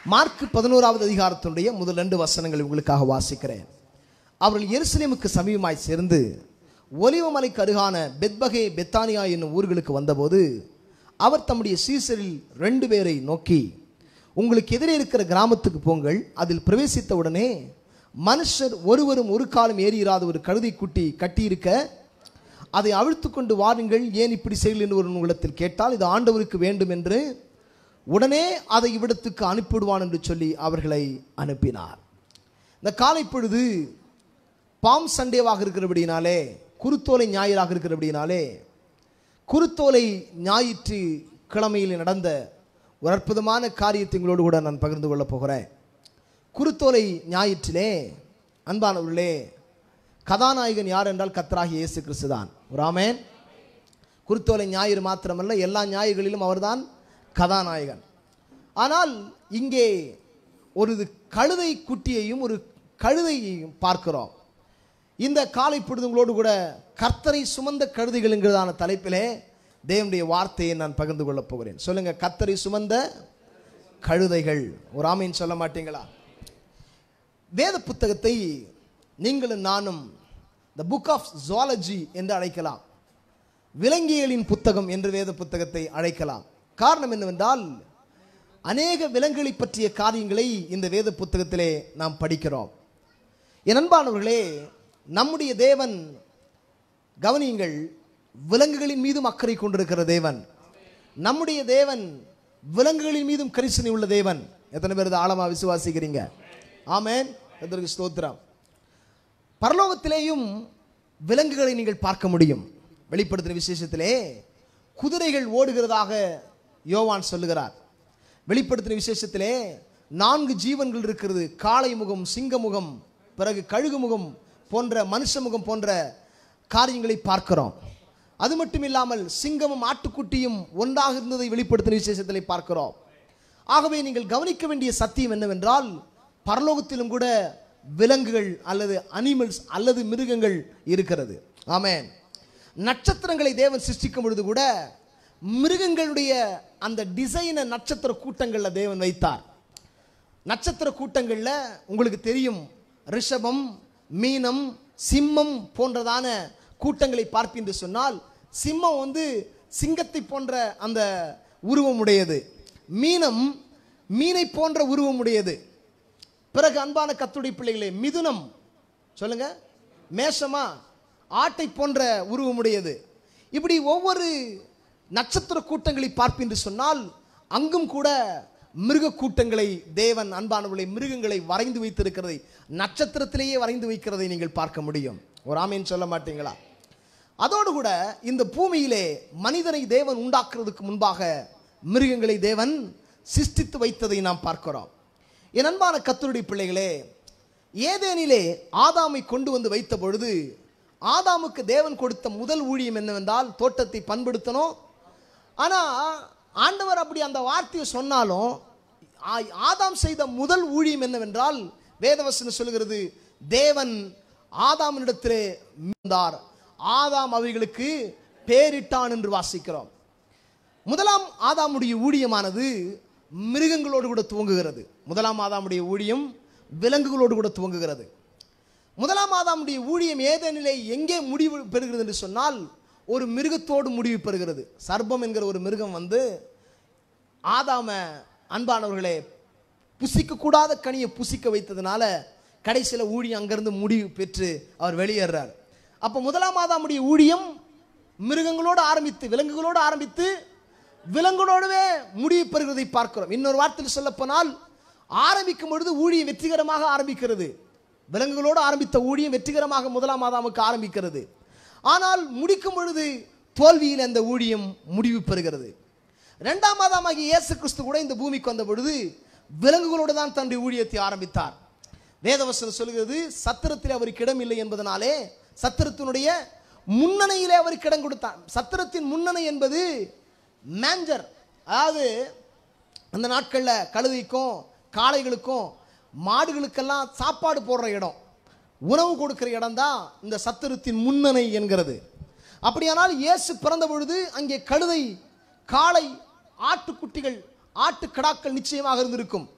Mark பதினோராவது அதிகாரத்தினுடைய முதல் ரெண்டு வசனங்கள் உங்களுக்காக வாசிக்கிறேன் அவர்கள் எருசலேமுக்கு சமீபமாய் சேர்ந்து ஒலிவமலைக்கு அருகான பெத்பகே பெத்தானியா என்னும் ஊர்களுக்கு வந்தபோது அவர் தம்முடைய சீசரில் ரெண்டு பேரை நோக்கி உங்களுக்கு எதிரே இருக்கிற கிராமத்துக்கு போங்கள் அதில் பிரவேசித்த உடனே மனுஷர் ஒருவரும் ஒரு காலம் ஏறியிராத ஒரு கழுதை குட்டி கட்டியிருக்க அதை அவிழ்த்து கொண்டு வாருங்கள் ஏன் இப்படி செய்யல் என்று ஒரு உங்களிடத்தில் கேட்டால் இது ஆண்டவருக்கு வேண்டும் என்று உடனே அதை இவ்விடத்துக்கு அனுப்பிவிடுவான் என்று சொல்லி அவர்களை அனுப்பினார் இந்த காலை பொழுது பாம் சண்டேவாக இருக்கிறபடினாலே குருத்தோலை ஞாயிறாக இருக்கிறபடினாலே குருத்தோலை ஞாயிற்று கிழமையில் நடந்த ஒரு அற்புதமான காரியத்தை உங்களோடு கூட நான் பகிர்ந்து கொள்ளப் போகிறேன் குருத்தோலை ஞாயிற்றிலே அன்பானவர்களே கதாநாயகன் யார் என்றால் கத்தராகிய இயேசு கிறிஸ்து தான் ராமேன் குருத்தோலை ஞாயிறு மாத்திரமல்ல எல்லா ஞாயிறுகளிலும் அவர்தான் கதாநாயகன் ஆனால் இங்கே ஒரு கழுதை குட்டியையும் ஒரு கழுதையையும் பார்க்கிறோம் இந்த காலை பொழுதுங்களோடு கூட கர்த்தரை சுமந்த கழுதைகள் என்கிறதான தலைப்பிலே தேவனுடைய வார்த்தையை நான் பகிர்ந்து கொள்ளப் போகிறேன் சொல்லுங்க கர்த்தரை சுமந்த கழுதைகள் ஒரு ஆமைன்னு சொல்ல மாட்டீங்களா வேத புத்தகத்தை நீங்களும் நானும் த புக் ஆஃப் ஜுவாலஜி என்று அழைக்கலாம் விலங்கியலின் புத்தகம் என்று வேத புத்தகத்தை அழைக்கலாம் காரணம் என்னவென்றால் அநேக விலங்குகளை பற்றிய காரியங்களை இந்த வேத புத்தகத்திலே நாம் படிக்கிறோம் என் அன்பானவர்களே நம்முடைய தேவன் கவனியுங்கள் விலங்குகளின் மீதும் அக்கறை கொண்டிருக்கிற தேவன் நம்முடைய தேவன் விலங்குகளின் மீதும் கரிசனை உள்ள தேவன் எத்தனை பேர் இதை ஆழமா விசுவாசிக்கிறீங்க ஆமேன் எதற்கு ஸ்தோத்திரம் பரலோகத்திலேயும் விலங்குகளை நீங்கள் பார்க்க முடியும் வெளிப்படுத்தின விசேஷத்திலே குதிரைகள் ஓடுகிறதாக யோவான் சொல்லுகிறார் வெளிப்படுத்தின விசேஷத்திலே நான்கு ஜீவன்கள் இருக்கிறது காளை முகம் சிங்க முகம் பிறகு கழுகு முகம் போன்ற மனுஷ முகம் போன்ற காரியங்களை பார்க்கிறோம் அது மட்டும் இல்லாமல் சிங்கமும் ஆட்டுக்குட்டியும் ஒன்றாக இருந்ததை வெளிப்படுத்தின விசேஷத்திலே பார்க்கிறோம் ஆகவே நீங்கள் கவனிக்க வேண்டிய சத்தியம் என்னவென்றால் பரலோகத்திலும் கூட விலங்குகள் அல்லது அனிமல்ஸ் அல்லது மிருகங்கள் இருக்கிறது ஆமென் நட்சத்திரங்களை தேவன் சிருஷ்டிக்கும் பொழுது கூட மிருகங்களுடைய அந்த டிசைனை நட்சத்திர கூட்டங்களில் தேவன் வைத்தார் நட்சத்திர கூட்டங்களில் உங்களுக்கு தெரியும் ரிஷபம் மீனம் சிம்மம் போன்றதான கூட்டங்களை பார்ப்பீங்க என்று சொன்னால் சிம்மம் வந்து சிங்கத்தை போன்ற அந்த உருவம் உடையது மீனம் மீனை போன்ற உருவம் உடையது பிறகு அன்பான கத்துடைய பிள்ளைகளே மிதுனம் சொல்லுங்க மேஷமா ஆட்டை போன்ற உருவமுடையது இப்படி ஒவ்வொரு நட்சத்திர கூட்டங்களை பார்ப்பீன்று சொன்னால் அங்கும் கூட மிருக கூட்டங்களை தேவன் அன்பானவர்களை மிருகங்களை வரைந்து வைத்திருக்கிறதை நட்சத்திரத்திலேயே வரைந்து வைக்கிறதை நீங்கள் பார்க்க முடியும் ஒரு ஆமைன்னு சொல்ல மாட்டீங்களா அதோடு கூட இந்த பூமியிலே மனிதனை தேவன் உண்டாக்குறதுக்கு முன்பாக மிருகங்களை தேவன் சிருஷ்டித்து வைத்ததை நாம் பார்க்கிறோம் என் அன்பான கத்தருடைய பிள்ளைகளே ஏதேனிலே ஆதாமை கொண்டு வந்து வைத்த பொழுது ஆதாமுக்கு தேவன் கொடுத்த முதல் ஊழியம் என்னவென்றால் தோட்டத்தை பண்படுத்தணும் ஆனால் ஆண்டவர் அப்படி அந்த வார்த்தையை சொன்னாலும் ஆ- ஆதாம் செய்த முதல் ஊழியம் என்னவென்றால் வேதவசனம் சொல்கிறது தேவன் ஆதாமினிடத்திலே இருந்தார் ஆதாம் அவைகளுக்கு பேரிட்டான் என்று வாசிக்கிறோம் முதலாம் ஆதாமுடைய ஊழியமானது மிருகங்களோடு கூட துவங்குகிறது முதலாம் ஆதாமுடைய ஊழியம் விலங்குகளோடு கூட துவங்குகிறது முதலாம் ஆதாமுடைய ஊழியம் ஏதெனிலே எங்கே முடிவு பெறுகிறது என்று சொன்னால் ஒரு மிருகத்தோடு முடிவு பெறுகிறது சர்ப்பம் என்கிற ஒரு மிருகம் வந்து ஆதாம அன்பானவர்களே புசிக்கக்கூடாத கனியை புசிக்க வைத்ததுனால கடைசியில் ஊழியம் அங்கிருந்து முடிவு பெற்று அவர் வெளியேறார் அப்போ முதலாம் ஆதாமுடைய ஊழியம் மிருகங்களோடு ஆரம்பித்து விலங்குகளோடு ஆரம்பித்து விலங்குகளோடவே முடிவு பெறுகிறதை பார்க்கிறோம் இன்னொரு வார்த்தையில் சொல்லப்போனால் ஆரம்பிக்கும் பொழுது ஊழியம் வெற்றிகரமாக ஆரம்பிக்கிறது விலங்குகளோடு ஆரம்பித்த ஊழியம் வெற்றிகரமாக முதலாம் ஆதாமுக்கு ஆரம்பிக்கிறது ஆனால் முடிக்கும் பொழுது தோல்வியில் அந்த ஊழியம் முடிவு பெறுகிறது இரண்டாம் ஆதாமாகிய இயேசு கிறிஸ்து கூட இந்த பூமிக்கு வந்த பொழுது விலங்குகளோடு தான் தன்னுடைய ஊழியத்தை ஆரம்பித்தார் வேதவசனம் சொல்கிறது சத்திரத்தில் அவருக்கு இடம் இல்லை என்பதனாலே சத்திரத்தினுடைய முன்னணையிலே அவருக்கு இடம் கொடுத்தார் சத்திரத்தின் முன்னணை என்பது மேஞ்சர் அதாவது அந்த நாட்களில் கழுதைக்கும் காளைகளுக்கும் மாடுகளுக்கெல்லாம் சாப்பாடு போடுற இடம் உணவு கொடுக்கிற இடம் தான் இந்த சத்திரத்தின் முன்னணை என்கிறது அப்படியானால் இயேசு பிறந்த பொழுது அங்கே கழுதை காளை ஆட்டுக்குட்டிகள் ஆட்டுக்கடாக்கள் நிச்சயமாக இருந்திருக்கும்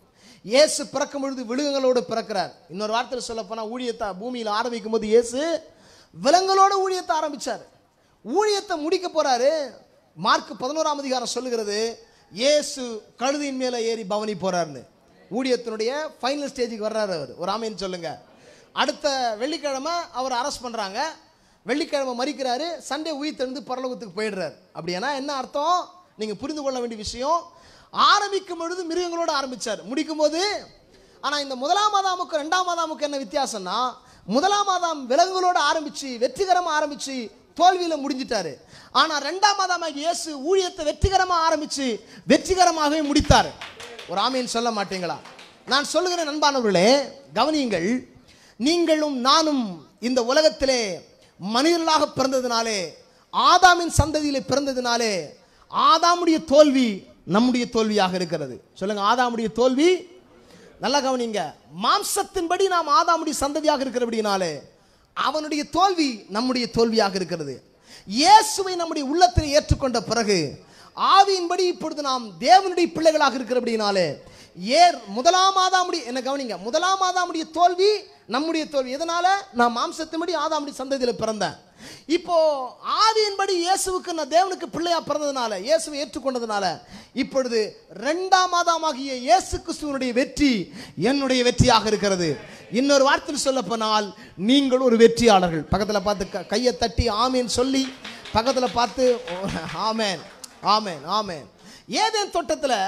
இயேசு பிறக்கும் பொழுது விலங்குகளோடு பிறக்கிறார் இன்னொரு வார்த்தையில் சொல்ல போனா ஊழியத்தை பூமியில் ஆரம்பிக்கும் போது இயேசு விலங்குகளோட ஊழியத்தை ஆரம்பிச்சார் ஊழியத்தை முடிக்க போறாரு மார்க் பதினோராம் அதிகாரம் சொல்லுகிறது இயேசு கழுதியின் மேலே ஏறி பவனி போறாருன்னு ஊழியத்தினுடைய ஃபைனல் ஸ்டேஜுக்கு வர்றாரு அவர் ஒரு ஆமைன்னு சொல்லுங்க அடுத்த வெள்ளிக்கிழமை அவர் அரெஸ்ட் பண்றாங்க வெள்ளிக்கிழமை மறிக்கிறாரு சண்டே உயிர் தெழுந்து பரலோகத்துக்கு போயிடுறாரு அப்படின்னா என்ன அர்த்தம் நீங்க புரிந்து கொள்ள வேண்டிய விஷயம் ஆரம்பிக்கும் பொழுது மிருகங்களோட ஆரம்பிச்சார் முடிக்கும் போது ஆனா இந்த முதலாம் மாதாமுக்கு ரெண்டாம் மாதாமுக்கு என்ன வித்தியாசம்னா முதலாம் மாதம் விலங்குகளோட ஆரம்பிச்சு வெற்றிகரமா ஆரம்பிச்சு தோல்வியில முடிஞ்சிட்டாரு ஆனா ரெண்டாம் மாதமாக இயேசு ஊழியத்தை வெற்றிகரமா ஆரம்பிச்சு வெற்றிகரமாகவே முடித்தார் ஒரு ஆமைன்னு சொல்ல மாட்டீங்களா நான் சொல்லுகிறேன் நண்பானவர்களே கவனியுங்கள் நீங்களும் நானும் இந்த உலகத்திலே மனிதர்களாக பிறந்ததினாலே ஆதாமின் சந்ததியிலே பிறந்ததினாலே ஆதாமுடைய தோல்வி நம்முடைய தோல்வியாக இருக்கிறது சொல்லுங்க ஆதாமுடைய தோல்வி நல்லா கவனிங்க மாம்சத்தின்படி நாம் ஆதாமுடைய சந்ததியாக இருக்கிறபடினாலே அவனுடைய தோல்வி நம்முடைய தோல்வியாக இருக்கிறது இயேசுவை நம்முடைய உள்ளத்தில் ஏற்றுக்கொண்ட பிறகு ஆவியின்படி இப்பொழுது நாம் தேவனுடைய பிள்ளைகளாக இருக்கிறபடினாலே ஏர் முதலாம் ஆதாமுடைய என்ன கவனிங்க முதலாம் ஆதாமுடைய தோல்வி நம்முடைய தோல்வி எதனால நான் மாம்சத்தின்படி ஆதாமுடைய சந்ததியில் பிறந்தேன் இப்போ ஆவியின்படி இயேசுவுக்கு நான் தேவனுக்கு பிள்ளையா பிறந்ததுனால இயேசுவை ஏற்றுக்கொண்டதுனால இப்பொழுது ரெண்டாம் மாதமாகிய இயேசு கிறிஸ்துவனுடைய வெற்றி என்னுடைய வெற்றியாக இருக்கிறது இன்னொரு வார்த்தையில் சொல்ல போனால் நீங்கள் ஒரு வெற்றியாளர்கள் பக்கத்தில் பார்த்து க- கையை தட்டி ஆமேன் சொல்லி பக்கத்தில் பார்த்து ஆமேன் ஆமேன் ஆமேன் ஏதேன் தோட்டத்தில்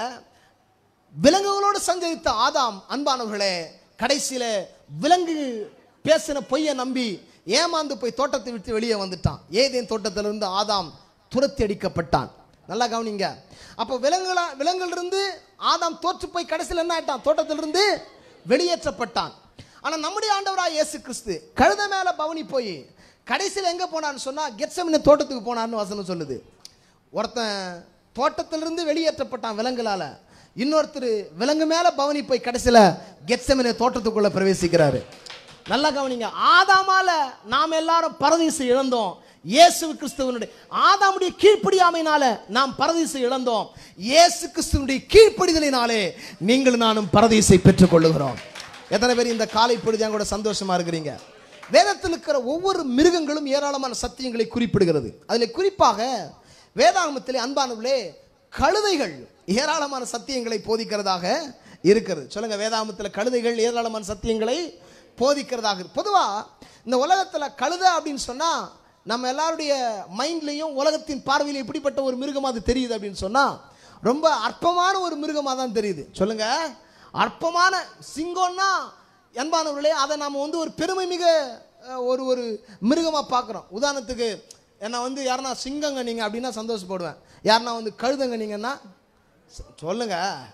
விலங்குகளோடு சஞ்சரித்த ஆதாம் அன்பானவர்களே கடைசியில விலங்கு பேசின பொய்யை நம்பி ஏமாந்து போய் தோட்டத்தை விட்டு வெளியே வந்துட்டான் ஏதேன் தோட்டத்திலிருந்து ஆதாம் துரத்தி அடிக்கப்பட்டான் நல்லா கவனிங்க அப்போ விலங்குகள விலங்குகளிலிருந்து ஆதாம் தோற்று போய் கடைசியில் என்ன ஆயிட்டான் தோட்டத்திலிருந்து வெளியேற்றப்பட்டான் ஆனா நம்முடைய ஆண்டவராக இயேசு கிறிஸ்து கழுத மேல பவனி போய் கடைசியில் எங்க போனான்னு சொன்னா கெட்சமின தோட்டத்துக்கு போனான்னு வசனம் சொல்லுது ஒருத்தன் தோட்டத்திலிருந்து வெளியேற்றப்பட்டான் விலங்குலால இன்னொருத்தர் விலங்கு மேல பவனி போய் கடைசியில கெட்சமின தோட்டத்துக்குள்ள பிரவேசிக்கிறாரு நல்லா கவனிங்க ஆதாமால நாம் எல்லாரும் பரதீசை இழந்தோம் இயேசு கிறிஸ்துவனுடைய ஆதாமுடைய கீழ்ப்படியாமையினால நாம் பரதீசை இழந்தோம் இயேசு கிறிஸ்துவனுடைய கீழ்ப்படிதலினாலே நீங்கள் நானும் பரதீசை பெற்றுக் கொள்ளுகிறோம் எத்தனை பேர் இந்த காலை பொழுது என் கூட சந்தோஷமா இருக்கிறீங்க வேதத்தில் இருக்கிற ஒவ்வொரு மிருகங்களும் ஏராளமான சத்தியங்களை குறிப்பிடுகிறது அதில் குறிப்பாக வேதாகமத்திலே அன்பானவர்களே கழுதைகள் ஏராளமான சத்தியங்களை போதிக்கிறதாக இருக்கிறது சொல்லுங்க வேதாகமத்தில் கழுதைகள் ஏராளமான சத்தியங்களை போதிக்கிறதாக இருக்கு. பொதுவா இந்த உலகத்துல கழுதை அப்படின்னு சொன்னா நம்ம எல்லாருடைய மைண்ட்லயும் உலகத்தின் பார்வையில் எப்படிப்பட்ட ஒரு மிருகம் அது தெரியுது அப்படின்னு சொன்னா ரொம்ப அற்பமான ஒரு மிருகமாக தான் தெரியுது சொல்லுங்க அற்பமான சிங்கம்னா என்பானவர்களே அதை நாம வந்து ஒரு பெருமை மிக அஹ், ஒரு ஒரு மிருகமாக பார்க்குறோம் உதாரணத்துக்கு என்ன வந்து யாருன்னா சிங்கங்க நீங்கள் அப்படின்னா சந்தோஷப்படுவேன் யாருன்னா வந்து கழுதங்க நீங்கன்னா சொ- சொல்லுங்க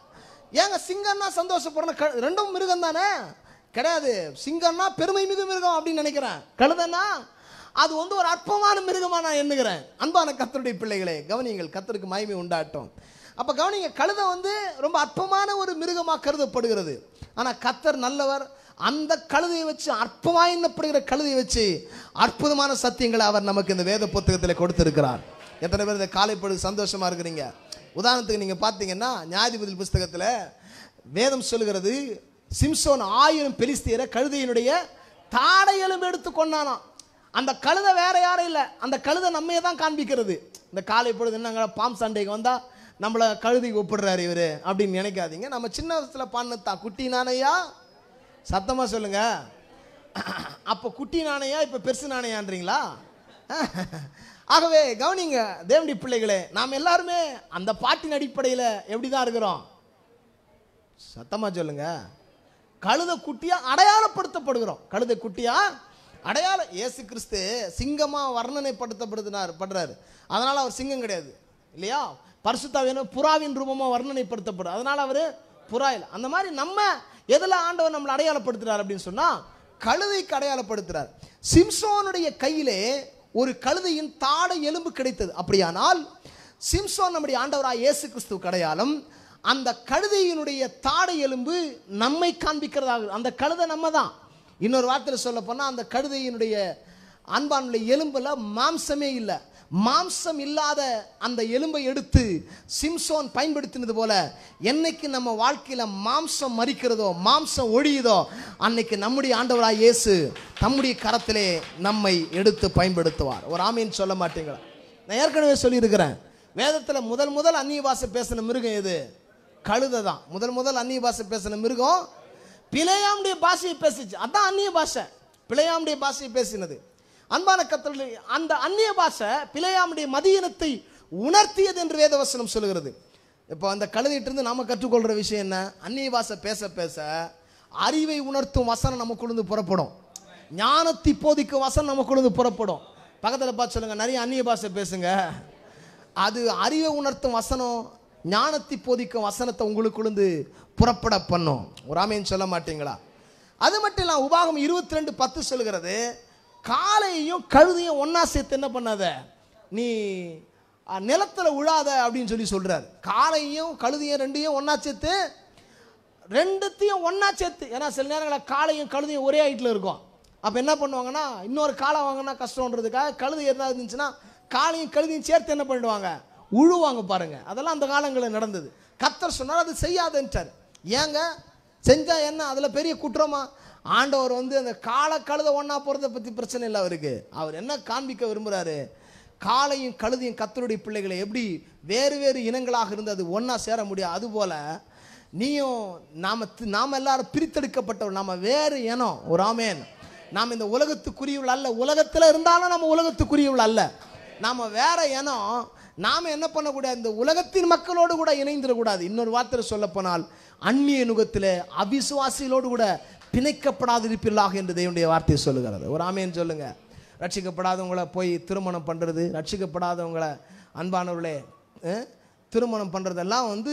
ஏங்க சிங்கம்னா சந்தோஷப்படுறேன் க ரெண்டும் மிருகம் தானே கிடையாது சிங்கம்னா பெருமை மிகு மிருகம் அப்படின்னு நினைக்கிறேன் கழுதன்னா அது வந்து ஒரு அற்பமான மிருகமா நான் எண்ணுகிறேன் அன்பான கத்தருடைய பிள்ளைகளே கவனியுங்கள் கத்தருக்கு மகிமை உண்டாட்டும் அப்ப கவனிங்க கழுதை வந்து ரொம்ப அற்பமான ஒரு மிருகமா கருதப்படுகிறது ஆனா கத்தர் நல்லவர் அந்த கழுதையை வச்சு அற்பமா எண்ணப்படுகிற கழுதையை வச்சு அற்புதமான சத்தியங்களை அவர் நமக்கு இந்த வேத புத்தகத்தில் கொடுத்திருக்கிறார் எத்தனை பேர் இந்த காலை பொழுது சந்தோஷமா இருக்கிறீங்க உதாரணத்துக்கு நீங்க பார்த்தீங்கன்னா நியாயாதிபதி புஸ்தகத்தில் வேதம் சொல்லுகிறது சிம்சோன் ஆயிரம் பெலிஸ்தியரை கழுதையினுடைய தாடை எலும்பு எடுத்து கொண்டானாம் அந்த கழுதை வேற யாரும் இல்லை அந்த கழுதை நம்மையே தான் காண்பிக்கிறது இந்த காலை பொழுது என்னங்க பாம் சண்டைக்கு வந்தா நம்மளை கழுதைக்கு ஒப்பிடுறாரு இவரு அப்படின்னு நினைக்காதீங்க நம்ம சின்ன வயசுல பாடினதா குட்டி நானையா சத்தமா சொல்லுங்க அப்போ குட்டி நாணயா இப்போ பெருசு நாணயான்றீங்களா ஆகவே கவனிங்க தேவனுடைய பிள்ளைகளே நாம் எல்லாருமே அந்த பாட்டின் அடிப்படையில் எப்படி தான் இருக்கிறோம் சத்தமா சொல்லுங்க கழுத குட்டியா அடையாளப்படுத்தப்படுகிறோம் கழுத குட்டியா அடையாள இயேசு கிறிஸ்து சிங்கமா வர்ணனைப்படுத்தப்படுத்தினார் படுறாரு அதனால அவர் சிங்கம் கிடையாது இல்லையா பரிசுத்தாவின் புறாவின் ரூபமா வர்ணனைப்படுத்தப்படும் அதனால அவர் புறா இல்லை அந்த மாதிரி நம்ம எதுல ஆண்டவர் நம்மளை அடையாளப்படுத்துறார் அப்படின்னு சொன்னா கழுதைக்கு அடையாளப்படுத்துறார் சிம்சோனுடைய கையிலே ஒரு கழுதையின் தாடை எலும்பு கிடைத்தது அப்படியானால் சிம்சோன் நம்முடைய ஆண்டவராய் இயேசு கிறிஸ்துவுக்கு அடையாளம் அந்த கழுதையினுடைய தாடை எலும்பு நம்மை காண்பிக்கிறதாக அந்த கழுதை நம்ம தான் இன்னொரு வார்த்தையில் சொல்ல போனால் அந்த கழுதையினுடைய அன்பானுடைய எலும்புல மாம்சமே இல்லை மாம்சம் இல்லாத அந்த எலும்பை எடுத்து சிம்சோன் பயன்படுத்தினது போல என்னைக்கு நம்ம வாழ்க்கையில மாம்சம் மறிக்கிறதோ மாம்சம் ஒழியுதோ அன்னைக்கு நம்முடைய ஆண்டவராய் இயேசு தம்முடைய கரத்திலே நம்மை எடுத்து பயன்படுத்துவார் ஒரு ஆமீன் சொல்ல மாட்டீங்களா நான் ஏற்கனவே சொல்லியிருக்கிறேன் வேதத்தில் முதல் முதல் அந்நிய பாஷை பேசின மிருகம் எது கழுதை தான் முதல் முதல் அந்நிய பாஷை பேசின மிருகம் பிழையாமுடைய பாஷையை பேசிச்சு அதான் அந்நிய பாஷை பிழையாமுடைய பாஷையை பேசினது அன்பான கத்தர்கள் அந்த அந்நிய பாஷை பிழையாமுடைய மதியினத்தை உணர்த்தியது என்று வேதவசனம் சொல்லுகிறது இப்போ அந்த கழுதிட்டிருந்து நாம கற்றுக்கொள்கிற விஷயம் என்ன அந்நிய பாஷை பேச பேச அறிவை உணர்த்தும் வசனம் நமக்குள்ளேருந்து புறப்படும் ஞானத்தை போதிக்கும் வசனம் நமக்குள்ளேருந்து புறப்படும் பக்கத்தில் பார்த்து சொல்லுங்க நிறைய அந்நிய பாஷை பேசுங்க அது அறிவை உணர்த்தும் வசனம் ஞானத்தை போதிக்கும் வசனத்தை உங்களுக்குள்ளேருந்து புறப்பட பண்ணும் ஒரு ஆமைன்னு சொல்ல மாட்டீங்களா அது மட்டும் இல்லை உபாகம் இருபத்தி ரெண்டு பத்து சொல்கிறது காலையும் கழுதையும் ஒன்றா சேர்த்து என்ன பண்ணாத நீ அஹ், நிலத்துல விழாத அப்படின்னு சொல்லி சொல்றாரு காலையும் கழுதையும் ரெண்டையும் ஒன்றா சேர்த்து ரெண்டுத்தையும் ஒன்றா சேர்த்து ஏன்னா சில நேரங்களில் காளையும் கழுதையும் ஒரே ஹைட்டில் இருக்கும் அப்போ என்ன பண்ணுவாங்கன்னா இன்னொரு காளை வாங்கினா கஷ்டன்றதுக்காக கழுதை எதாவது இருந்துச்சுன்னா காளையும் கழுதையும் சேர்த்து என்ன பண்ணிடுவாங்க உழுவாங்க பாருங்க அதெல்லாம் அந்த காலங்களில் நடந்தது கத்தர் சொன்னார் அது செய்யாதுன்ட்டார் ஏங்க செஞ்சா என்ன அதில் பெரிய குற்றமா ஆண்டவர் வந்து அந்த காளை கழுதை ஒன்றா போகிறத பற்றி பிரச்சனை இல்லை அவருக்கு அவர் என்ன காண்பிக்க விரும்புகிறாரு காளையும் கழுதையும் கத்தருடைய பிள்ளைகளை எப்படி வேறு வேறு இனங்களாக இருந்து அது ஒன்றா சேர முடியும் அதுபோல நீயும் நாம தி- நாம எல்லாரும் பிரித்தெடுக்கப்பட்டவர் நாம வேறு இனம் ஒரு ஆமேன் நாம் இந்த உலகத்துக்குரியவள் அல்ல உலகத்தில் இருந்தாலும் நம்ம உலகத்துக்குரியவள் அல்ல நாம வேற இனம் நாம என்ன பண்ணக்கூடாது இந்த உலகத்தின் மக்களோடு கூட இணைந்துடக்கூடாது இன்னொரு வார்த்தை சொல்ல போனால் அந்நிய நுகத்தில் அவிசுவாசிகளோடு கூட பிணைக்கப்படாதிருப்பீர்களாக என்று தேவனுடைய வார்த்தை சொல்லுகிறது ஒரு ஆமேன்னு சொல்லுங்க ரட்சிக்கப்படாதவங்கள போய் திருமணம் பண்ணுறது ரட்சிக்கப்படாதவங்கள அன்பானவர்களே அஹ், திருமணம் பண்ணுறதெல்லாம் வந்து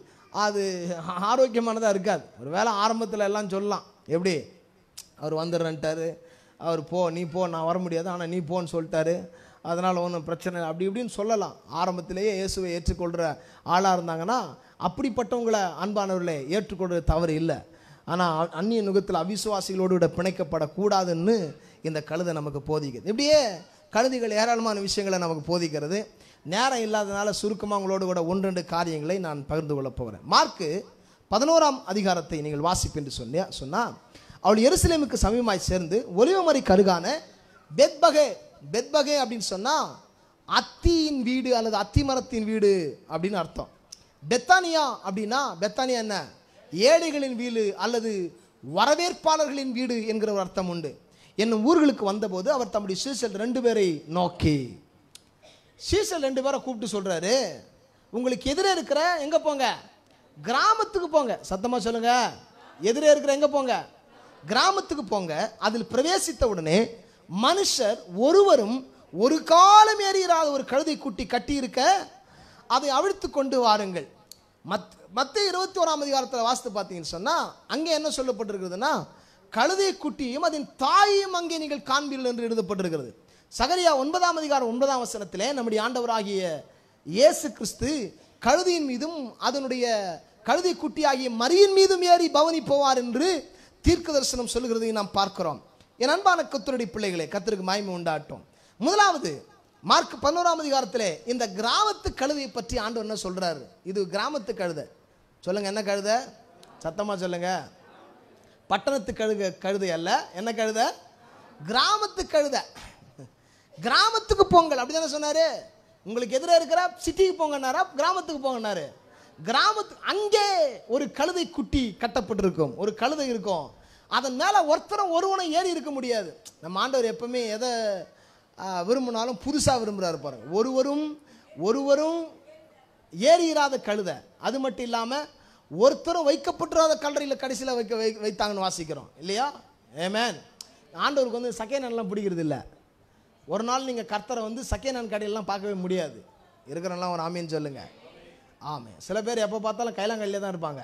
அது ஆரோக்கியமானதாக இருக்காது ஒரு வேளை ஆரம்பத்தில் எல்லாம் சொல்லலாம் எப்படி அவர் வந்துடுறேன்ட்டாரு அவர் போ நீ போ நான் வர முடியாது ஆனால் நீ போன்னு சொல்லிட்டாரு அதனால் ஒன்றும் பிரச்சனை இல்லை அப்படி இப்படின்னு சொல்லலாம் ஆரம்பத்திலேயே இயேசுவை ஏற்றுக்கொள்கிற ஆளாக இருந்தாங்கன்னா அப்படிப்பட்டவங்களை அன்பானவர்களே ஏற்றுக்கொள்வது தவறு இல்லை ஆனால் அந்நிய நுகத்தில் அவிசுவாசிகளோடு கூட பிணைக்கப்படக்கூடாதுன்னு இந்த கழுதை நமக்கு போதிக்குது இப்படியே கழுதைகள் ஏராளமான விஷயங்களை நமக்கு போதிக்கிறது நேரம் இல்லாதனால சுருக்கமாக உங்களோடு கூட ஒன்றெண்டு காரியங்களை நான் பகிர்ந்து கொள்ளப் போகிறேன் மார்க்கு பதினோராம் அதிகாரத்தை நீங்கள் வாசிப்பு என்று சொன்னியா சொன்னால் அவள் எருசலேமுக்கு சமீபமாய் சேர்ந்து ஒலிவமறை கருகான பெத்பகே பெத்பகே அப்படின்னு சொன்னால் அத்தியின் வீடு அல்லது அத்தி மரத்தின் வீடு அப்படின்னு அர்த்தம் பெத்தானியா அப்படின்னா பெத்தானியா என்ன ஏழைகளின் வீடு அல்லது வரவேற்பாளர்களின் வீடு என்கிற ஒரு அர்த்தம் உண்டு என்னும் ஊர்களுக்கு வந்தபோது அவர் தம்முடைய சீசல் ரெண்டு பேரை நோக்கி சீசல் ரெண்டு பேரை கூப்பிட்டு சொல்றாரு உங்களுக்கு எதிரே இருக்கிற எங்க போங்க கிராமத்துக்கு போங்க சத்தமா சொல்லுங்க எதிரே இருக்கிற எங்க போங்க கிராமத்துக்கு போங்க அதில் பிரவேசித்த உடனே மனுஷர் ஒருவரும் ஒரு காலம் ஏறியிராத ஒரு கழுதை குட்டி கட்டி இருக்க அதை அவிழ்த்து கொண்டு வாருங்கள் மத் மத்த இருபத்தி ஓராம் அதிகாரத்தில் வாசித்து பார்த்தீங்கன்னு சொன்னால் அங்கே என்ன சொல்லப்பட்டிருக்கிறதுனா கழுதை குட்டியும் அதன் தாயையும் அங்கே நீங்கள் காண்பீர்கள் என்று எழுதப்பட்டிருக்கிறது சகரியா ஒன்பதாம் அதிகாரம் ஒன்பதாம் வசனத்திலே நம்முடைய ஆண்டவராகிய இயேசு கிறிஸ்து கழுதையின் மீதும் அதனுடைய கழுதை குட்டியாகிய மரியின் மீதும் ஏறி பவனி போவார் என்று தீர்க்க தரிசனம் சொல்லுகிறதை நாம் பார்க்கிறோம் என் அன்பான கத்தருடைய பிள்ளைகளே கத்தருக்கு மாய்மை உண்டாட்டும் முதலாவது மார்க் பதினோராம் அதிகாரத்திலே இந்த கிராமத்து கழுதையை பற்றி ஆண்டவர் என்ன சொல்றாரு இது கிராமத்து கழுதை சொல்லுங்க என்ன கழுதை சத்தமா சொல்லுங்க பட்டணத்து கழுத கழுதை அல்ல என்ன கழுதை கிராமத்து கழுதை கிராமத்துக்கு போங்கள் அப்படிதானே சொன்னாரு உங்களுக்கு எதிரே இருக்கிற சிட்டிக்கு போங்கன்னாரா கிராமத்துக்கு போங்கன்னாரு கிராமத்து அங்கே ஒரு கழுதை குட்டி கட்டப்பட்டிருக்கும் ஒரு கழுதை இருக்கும் அதன் மேல ஒருத்தரும் ஒருவனும் ஏறி இருக்க முடியாது நம்ம ஆண்டவர் எப்பவுமே எதை ஆ, விரும்பினாலும் புதுசா விரும்புறாரு பாருங்க ஒருவரும் ஒருவரும் ஏறியிராத கழுதை அது மட்டும் இல்லாம ஒருத்தரும் வைக்கப்பட்டிராத கல்லறையில் கடைசியில் வைக்க வை வைத்தாங்கன்னு வாசிக்கிறோம் இல்லையா ஏமேன் ஆண்டவருக்கு வந்து செகண்ட் ஹேண்ட்லாம் பிடிக்கிறது இல்லை ஒரு நாள் நீங்கள் கர்த்தரை வந்து செகண்ட் ஹேண்ட் கடையெல்லாம் பார்க்கவே முடியாது இருக்கிறவங்களாம் ஒரு ஆமீன்னு சொல்லுங்க ஆமே சில பேர் எப்போ பார்த்தாலும் கைலாங்கல்லே தான் இருப்பாங்க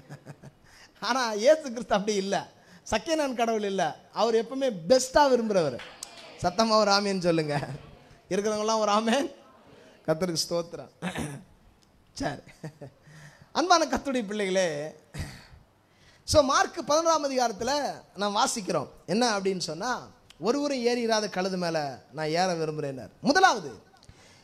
ஆனால் ஏசு கிறிஸ்து அப்படி இல்லை செகண்ட் ஹேண்ட் கடவுள் இல்லை அவர் எப்பவுமே பெஸ்ட்டாக விரும்புகிறவர் சத்தமாக ஒரு ஆமேன்னு சொல்லுங்க இருக்கிறவங்களாம் ஒரு ஆமேன் கர்த்தருக்கு ஸ்தோத்திரம் சரி அன்பான கத்துடைய பிள்ளைகளே ஸோ மார்க் பதினொன்றாம் அதிகாரத்தில் நான் வாசிக்கிறோம் என்ன அப்படின்னு சொன்னால் ஒருவரும் ஏறி இராத கழுது மேலே நான் ஏற விரும்புகிறேன்னார் முதலாவது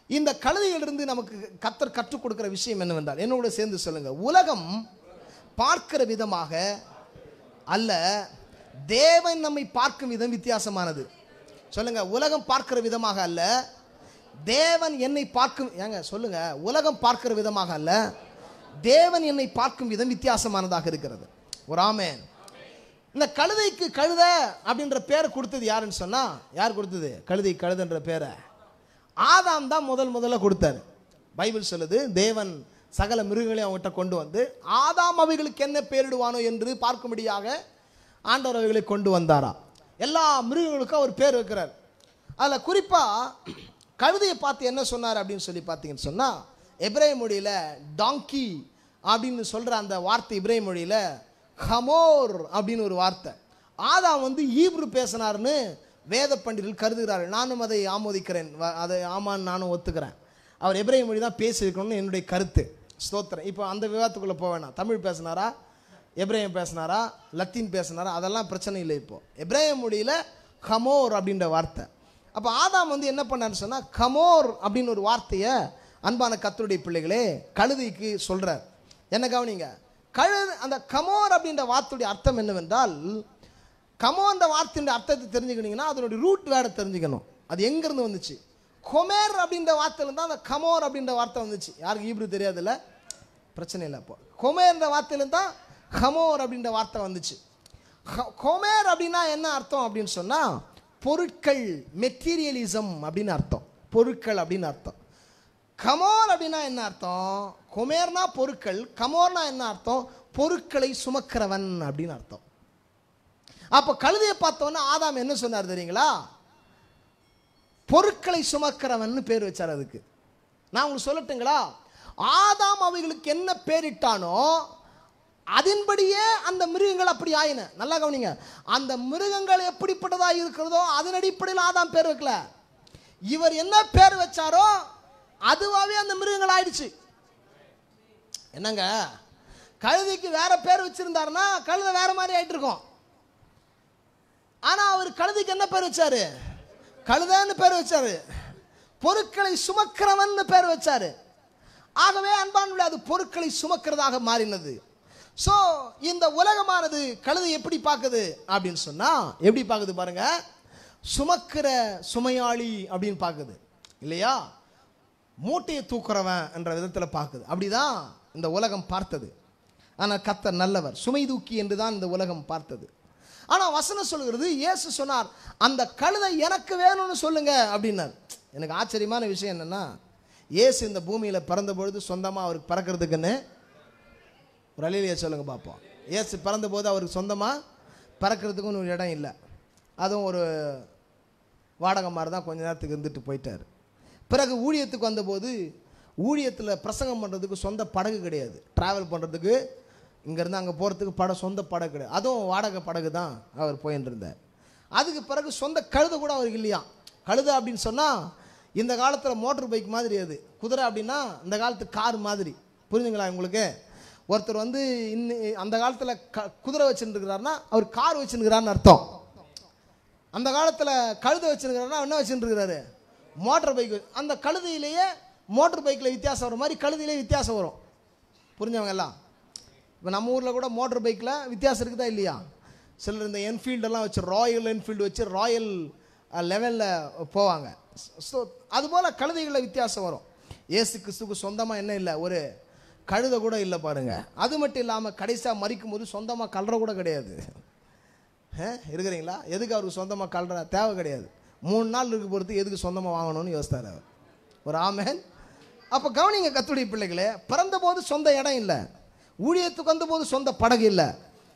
இந்த கழுதையிலிருந்து நமக்கு கத்தர் கற்றுக் கொடுக்கிற விஷயம் என்னவென்றால் என்னோட சேர்ந்து சொல்லுங்க உலகம் பார்க்கிற விதமாக அல்ல தேவன் நம்மை பார்க்கும் விதம் வித்தியாசமானது சொல்லுங்க உலகம் பார்க்கிற விதமாக அல்ல தேவன் என்னை பார்க்கும் ஏங்க சொல்லுங்க உலகம் பார்க்கிற விதமாக அல்ல தேவன் என்னை பார்க்கும் விதம் வித்தியாசமானதாக இருக்கிறது ஒரு ஆமென் இந்த கழுதைக்கு கழுத அப்படின்ற பேரை கொடுத்தது யாருன்னு சொன்னா யார் கொடுத்தது கழுதை கழுதன்ற பேரை ஆதாம் தான் முதல் முதல்ல கொடுத்தாரு பைபிள் சொல்லுது தேவன் சகல மிருகங்களையும் அவங்ககிட்ட கொண்டு வந்து ஆதாம் அவைகளுக்கு என்ன பேரிடுவானோ என்று பார்க்கும்படியாக ஆண்டவர் அவைகளை கொண்டு வந்தாரா எல்லா மிருகங்களுக்கும் அவர் பேர் வைக்கிறார் அதில் குறிப்பாக கழுதையை பார்த்து என்ன சொன்னார் அப்படின்னு சொல்லி பார்த்தீங்கன்னு சொன்னால் எப்ரே மொழியில் டாங்கி அப்படின்னு சொல்கிற அந்த வார்த்தை இப்ரே மொழியில் ஹமோர் அப்படின்னு ஒரு வார்த்தை ஆதாம் வந்து ஈப்ரு பேசினார்னு வேத பண்டிதர்கள் கருதுகிறார்கள் நானும் அதை ஆமோதிக்கிறேன் வ- அதை ஆமான்னு நானும் ஒத்துக்கிறேன் அவர் எபிரேய மொழி தான் பேசியிருக்கணும்னு என்னுடைய கருத்து ஸ்தோத்திரம் இப்போ அந்த விவாதத்துக்குள்ளே போக வேணாம் தமிழ் பேசினாரா எப்ரேயம் பேசினாரா லத்தீன் பேசினாரா அதெல்லாம் பிரச்சனை இல்லை இப்போ எப்ரேய மொழியில் ஹமோர் அப்படின்ற வார்த்தை அப்போ ஆதாம் வந்து என்ன பண்ணாருன்னு சொன்னால் கமோர் அப்படின்னு ஒரு வார்த்தையை அன்பான கத்தருடைய பிள்ளைகளே கழுதைக்கு சொல்கிறார் என்ன கவனிங்க கழுது அந்த கமோர் அப்படின்ற வார்த்தையுடைய அர்த்தம் என்னவென்றால் கமோன்ற வார்த்தையுடைய அர்த்தத்தை தெரிஞ்சுக்கிட்டீங்கன்னா அதனுடைய ரூட் வேர்டை தெரிஞ்சுக்கணும் அது எங்கேருந்து வந்துச்சு கொமேர் அப்படின்ற வார்த்தையில தான் அந்த கமோர் அப்படின்ற வார்த்தை வந்துச்சு யாருக்கு ஈப்ரு தெரியாதுல்ல பிரச்சனை இல்லை அப்போ கொமேர்ன்ற வார்த்தையில தான் ஹமோர் அப்படின்ற வார்த்தை வந்துச்சு ஹ- கொமேர் அப்படின்னா என்ன அர்த்தம் அப்படின்னு சொன்னால் பொருட்கள் மெட்டீரியலிசம் அப்படின்னு அர்த்தம் பொருட்கள் அப்படின்னு அர்த்தம் கமோர் அப்படின்னா என்ன அர்த்தம் கொமேர்னா பொருட்கள் கமோர்னா என்ன அர்த்தம் பொருட்களை சுமக்கிறவன் அப்படின்னு அர்த்தம் அப்போ கழுதையை பார்த்தோன்னே ஆதாம் என்ன சொன்னார் தெரியுங்களா பொருட்களை சுமக்கிறவன் பேர் வச்சார் அதுக்கு நான் உங்களுக்கு சொல்லட்டுங்களா ஆதாம் அவைகளுக்கு என்ன பேரிட்டானோ அதன்படியே அந்த மிருகங்கள் அப்படி ஆயின நல்லா கவனிங்க அந்த மிருகங்கள் எப்படிப்பட்டதா இருக்கிறதோ அதன் அடிப்படையில் ஆதாம் பேர் வைக்கல இவர் என்ன பேர் வச்சாரோ அதுவாகவே அந்த மிருகங்கள் ஆயிடுச்சு என்னங்க கழுதைக்கு வேற பேர் வச்சிருந்தாருன்னா கழுதை வேற மாதிரி ஆயிட்டு இருக்கும் ஆனா அவர் கழுதைக்கு என்ன பேர் வச்சாரு கழுதைன்னு பேர் வச்சாரு பொருட்களை சுமக்கிறவன் பேர் வச்சாரு ஆகவே அன்பானுள்ள அது பொருட்களை சுமக்கிறதாக மாறினது ஸோ இந்த உலகமானது கழுதை எப்படி பார்க்குது அப்படின்னு சொன்னா எப்படி பார்க்குது பாருங்க சுமக்கிற சுமையாளி அப்படின்னு பார்க்குது இல்லையா மூட்டையை தூக்குறவன் என்ற விதத்தில் பார்க்குது அப்படிதான் இந்த உலகம் பார்த்தது ஆனால் கத்தர் நல்லவர் சுமை தூக்கி என்று தான் இந்த உலகம் பார்த்தது ஆனால் வசனம் சொல்கிறது இயேசு சொன்னார் அந்த கழுதை எனக்கு வேணும்னு சொல்லுங்க அப்படின்னார் எனக்கு ஆச்சரியமான விஷயம் என்னன்னா இயேசு இந்த பூமியில் பிறந்த பொழுது சொந்தமாக அவருக்கு பறக்கிறதுக்குன்னு ஒரு அலையிலேயே சொல்லுங்க பார்ப்போம் இயேசு பிறந்தபோது அவருக்கு சொந்தமாக பறக்கிறதுக்குன்னு ஒரு இடம் இல்லை அதுவும் ஒரு வாடகை மாதிரி தான் கொஞ்ச நேரத்துக்கு இருந்துட்டு போயிட்டார் பிறகு ஊழியத்துக்கு வந்தபோது ஊழியத்தில் பிரசங்கம் பண்ணுறதுக்கு சொந்த படகு கிடையாது ட்ராவல் பண்ணுறதுக்கு இங்கேருந்து அங்கே போகிறதுக்கு பட சொந்த படகு கிடையாது அதுவும் வாடகை படகு தான் அவர் போயின்னு இருந்தார் அதுக்கு பிறகு சொந்த கழுதை கூட அவருக்கு இல்லையா கழுதை அப்படின்னு சொன்னால் இந்த காலத்தில் மோட்டர் பைக் மாதிரி அது குதிரை அப்படின்னா இந்த காலத்து கார் மாதிரி புரிஞ்சுங்களா உங்களுக்கு ஒருத்தர் வந்து இன்னி அந்த காலத்தில் க குதிரை வச்சுருக்கிறாருன்னா அவர் கார் வச்சுருக்கிறான்னு அர்த்தம் அந்த காலத்தில் கழுதை வச்சுருக்கிறாருன்னா என்ன வச்சுருக்கிறாரு மோட்டார் பைக் அந்த கழுதையிலேயே மோட்டார் பைக்கில் வித்தியாசம் வர மாதிரி கழுதையிலே வித்தியாசம் வரும் புரிஞ்சவங்க எல்லாம் இப்போ நம்ம ஊரில் கூட மோட்டார் பைக்கில் வித்தியாசம் இருக்குதா இல்லையா சிலர் இந்த என்ஃபீல்டெல்லாம் வச்சு ராயல் என்ஃபீல்டு வச்சு ராயல் லெவலில் போவாங்க ஸோ அதுபோல் கழுதைகளில் வித்தியாசம் வரும் ஏசு கிறிஸ்துக்கு சொந்தமாக என்ன இல்லை ஒரு கழுதை கூட இல்லை பாருங்க அது மட்டும் இல்லாமல் கடைசியாக மறிக்கும் போது சொந்தமாக கல்ற கூட கிடையாது ஆ, இருக்கிறீங்களா எதுக்கு அவருக்கு சொந்தமாக கல்ற தேவை கிடையாது மூணு நாள் இருக்க பொறுத்து எதுக்கு சொந்தமாக வாங்கணும்னு யோசித்தார் அவர் ஒரு ஆமேன் அப்போ கவனிங்க கத்துடைய பிள்ளைகளே பிறந்த போது சொந்த இடம் இல்லை ஊழியத்துக்கு வந்தபோது சொந்த படகு இல்லை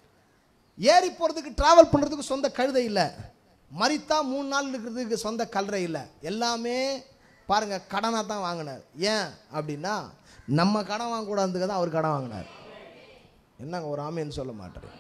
ஏறி போகிறதுக்கு ட்ராவல் பண்ணுறதுக்கு சொந்த கழுதை இல்லை மறித்தா மூணு நாள் இருக்கிறதுக்கு சொந்த கல்றை இல்லை எல்லாமே பாருங்க கடனாக தான் வாங்கினார் ஏன் அப்படின்னா நம்ம கடன் வாங்கக்கூடாதுக்கு தான் அவர் கடன் வாங்கினார் என்னங்க ஒரு ஆமேன்னு சொல்ல மாட்டார்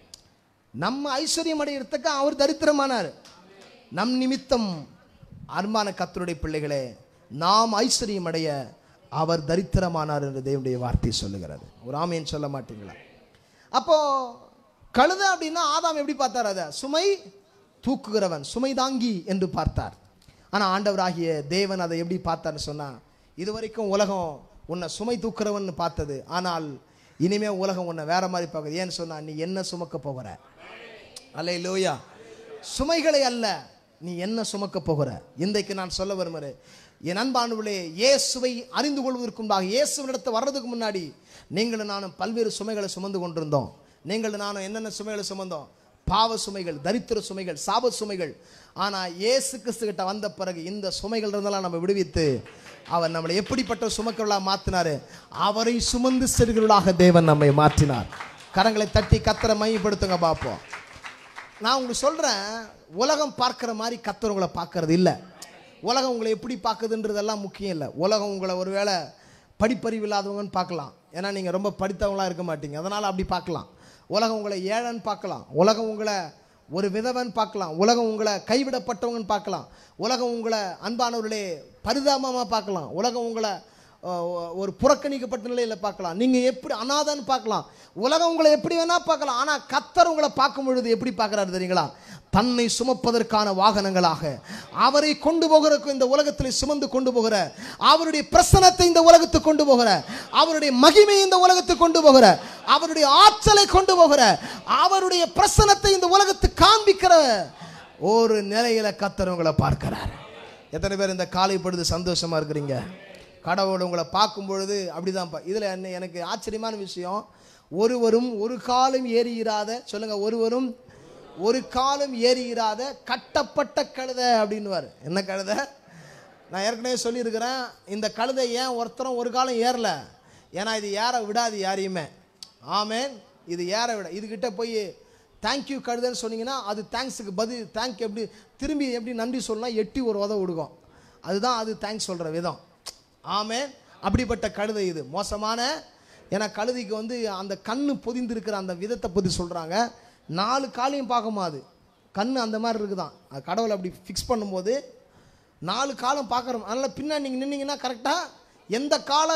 நம்ம ஐஸ்வர்யம் அடையிறதுக்கு அவர் தரித்திரமானார் நம் நிமித்தம் அன்பான கத்தருடைய பிள்ளைகளே நாம் ஐஸ்வர்யம் அடைய அவர் தரித்திரமானார் என்று தேவனுடைய வார்த்தை சொல்லுகிறது ஒரு ஆமேன்னு சொல்ல மாட்டீங்களா அப்போ கழுதை அப்படின்னா ஆதாம் எப்படி பார்த்தார் அதை சுமை தூக்குகிறவன் சுமை தாங்கி என்று பார்த்தார் ஆனால் ஆண்டவராகிய தேவன் அதை எப்படி பார்த்தார்னு சொன்னா இதுவரைக்கும் உலகம் உன்னை சுமை தூக்குறவன்னு பார்த்தது ஆனால் இனிமே உலகம் உன்னை வேற மாதிரி பார்க்குது ஏன்னு சொன்னா நீ என்ன சுமக்க போகிற அல்ல லோயா சுமைகளை அல்ல நீ என்ன சுமக்க போகிற இன்றைக்கு நான் சொல்ல விரும்புகிறேன் என் அன்பானுகளே இயேசுவை அறிந்து கொள்வதற்குண்டாக இயேசுவினிடத்தை வர்றதுக்கு முன்னாடி நீங்களும் நானும் பல்வேறு சுமைகளை சுமந்து கொண்டிருந்தோம் நீங்களும் நானும் என்னென்ன சுமைகளை சுமந்தோம் பாவ சுமைகள் தரித்திர சுமைகள் சாப சுமைகள் ஆனால் இயேசு கிறிஸ்து கிட்ட வந்த பிறகு இந்த சுமைகள் இருந்தெல்லாம் நம்ம விடுவித்து அவர் நம்மளை எப்படிப்பட்ட சுமக்கர்களாக மாற்றினாரு அவரை சுமந்து செல்கிறவர்களாக தேவன் நம்மை மாற்றினார் கரங்களை தட்டி கத்தரை மையப்படுத்துங்க பார்ப்போம் நான் உங்களுக்கு சொல்கிறேன் உலகம் பார்க்குற மாதிரி கத்தர் உங்களை பார்க்கறது இல்லை உலகம் உங்களை எப்படி பார்க்குதுன்றதெல்லாம் முக்கியம் இல்லை உலகம் உங்களை ஒருவேளை படிப்பறிவு இல்லாதவங்கன்னு பார்க்கலாம் ஏன்னா நீங்கள் ரொம்ப படித்தவங்களாக இருக்க மாட்டீங்க அதனால் அப்படி பார்க்கலாம் உலகம் உங்களை ஏழன்னு பார்க்கலாம் உலகம் உங்களை ஒரு விதவன் பார்க்கலாம் உலகம் உங்களை கைவிடப்பட்டவங்கன்னு பார்க்கலாம் உலகம் உங்களை அன்பானவர்களே பரிதாபமாக பார்க்கலாம் உலகம் உங்களை அஹ், ஒரு புறக்கணிக்கப்பட்ட நிலையில் பார்க்கலாம் நீங்கள் எப்படி அனாதன்னு பார்க்கலாம் உலகம் உங்களை எப்படி வேணா பார்க்கலாம் ஆனால் கத்தர் உங்களை பார்க்கும் பொழுது எப்படி பார்க்குறாரு தெரியுங்களா தன்னை சுமப்பதற்கான வாகனங்களாக அவரை கொண்டு போகிறதுக்கு இந்த உலகத்தில் சுமந்து கொண்டு போகிற அவருடைய பிரசனத்தை இந்த உலகத்துக்கு கொண்டு போகிற அவருடைய மகிமையை இந்த உலகத்துக்கு கொண்டு போகிற அவருடைய ஆற்றலை கொண்டு போகிற அவருடைய பிரசனத்தை இந்த உலகத்துக்கு காண்பிக்கிற ஒரு நிலையில கத்தர் உங்களை பார்க்கிறார் எத்தனை பேர் இந்த காலை பொழுது சந்தோஷமா இருக்கிறீங்க கடவுள் உங்களை பார்க்கும் பொழுது அப்படிதான்ப்பா இதில் என்ன எனக்கு ஆச்சரியமான விஷயம் ஒருவரும் ஒரு காலம் ஏறியிராத சொல்லுங்க ஒருவரும் ஒரு காலம் ஏறியிராத கட்டப்பட்ட கழுதை அப்படின்னுவார் என்ன கழுதை நான் ஏற்கனவே சொல்லியிருக்கிறேன் இந்த கழுதை ஏன் ஒருத்தரும் ஒரு காலம் ஏறல ஏன்னா இது ஏற விடாது யாரையுமே ஆமேன் இது ஏற விட இதுகிட்ட போய் தேங்க்யூ கழுதைன்னு சொன்னீங்கன்னா அது தேங்க்ஸுக்கு பதில் தேங்க் எப்படி திரும்பி எப்படி நன்றி சொல்லலாம் எட்டி ஒரு உதவ கொடுக்கும் அதுதான் அது தேங்க்ஸ் சொல்கிற விதம் ஆமேன் அப்படிப்பட்ட கழுதை இது மோசமான ஏன்னா கழுதைக்கு வந்து அந்த கண்ணு பொதிந்திருக்கிற அந்த விதத்தை பற்றி சொல்கிறாங்க நாலு காலையும் பார்க்குமா அது கண்ணு அந்த மாதிரி இருக்குதான் அது கடவுளை அப்படி ஃபிக்ஸ் பண்ணும்போது நாலு காலம் பார்க்குறோம் அதனால் பின்னாடி நீங்கள் நின்னீங்கன்னா கரெக்டாக எந்த காலை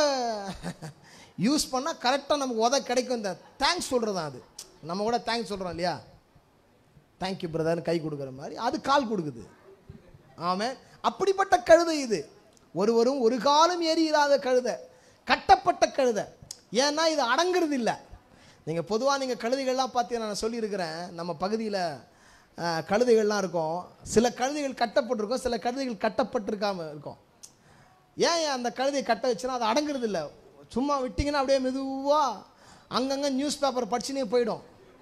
யூஸ் பண்ணால் கரெக்டாக நமக்கு உத கிடைக்கும் இந்த தேங்க்ஸ் சொல்கிறது தான் அது நம்ம கூட தேங்க்ஸ் சொல்கிறோம் இல்லையா தேங்க்யூ பிரதர்னு கை கொடுக்குற மாதிரி அது கால் கொடுக்குது ஆமே அப்படிப்பட்ட கழுதை இது ஒருவரும் ஒரு காலம் ஏறியிராத கழுதை கட்டப்பட்ட கழுதை ஏன்னா இது அடங்குறது இல்லை நீங்கள் பொதுவாக நீங்கள் கழுதைகள்லாம் பார்த்தீங்கன்னா நான் சொல்லியிருக்கிறேன் நம்ம பகுதியில் அஹ், கழுதைகள்லாம் இருக்கும் சில கழுதைகள் கட்டப்பட்டிருக்கும் சில கழுதைகள் கட்டப்பட்டிருக்காம இருக்கும் ஏன் ஏன் அந்த கழுதையை கட்ட வச்சுன்னா அது அடங்குறது இல்லை சும்மா விட்டிங்கன்னா அப்படியே மெதுவாக அங்கங்கே நியூஸ் பேப்பர் படிச்சுனே போயிடும்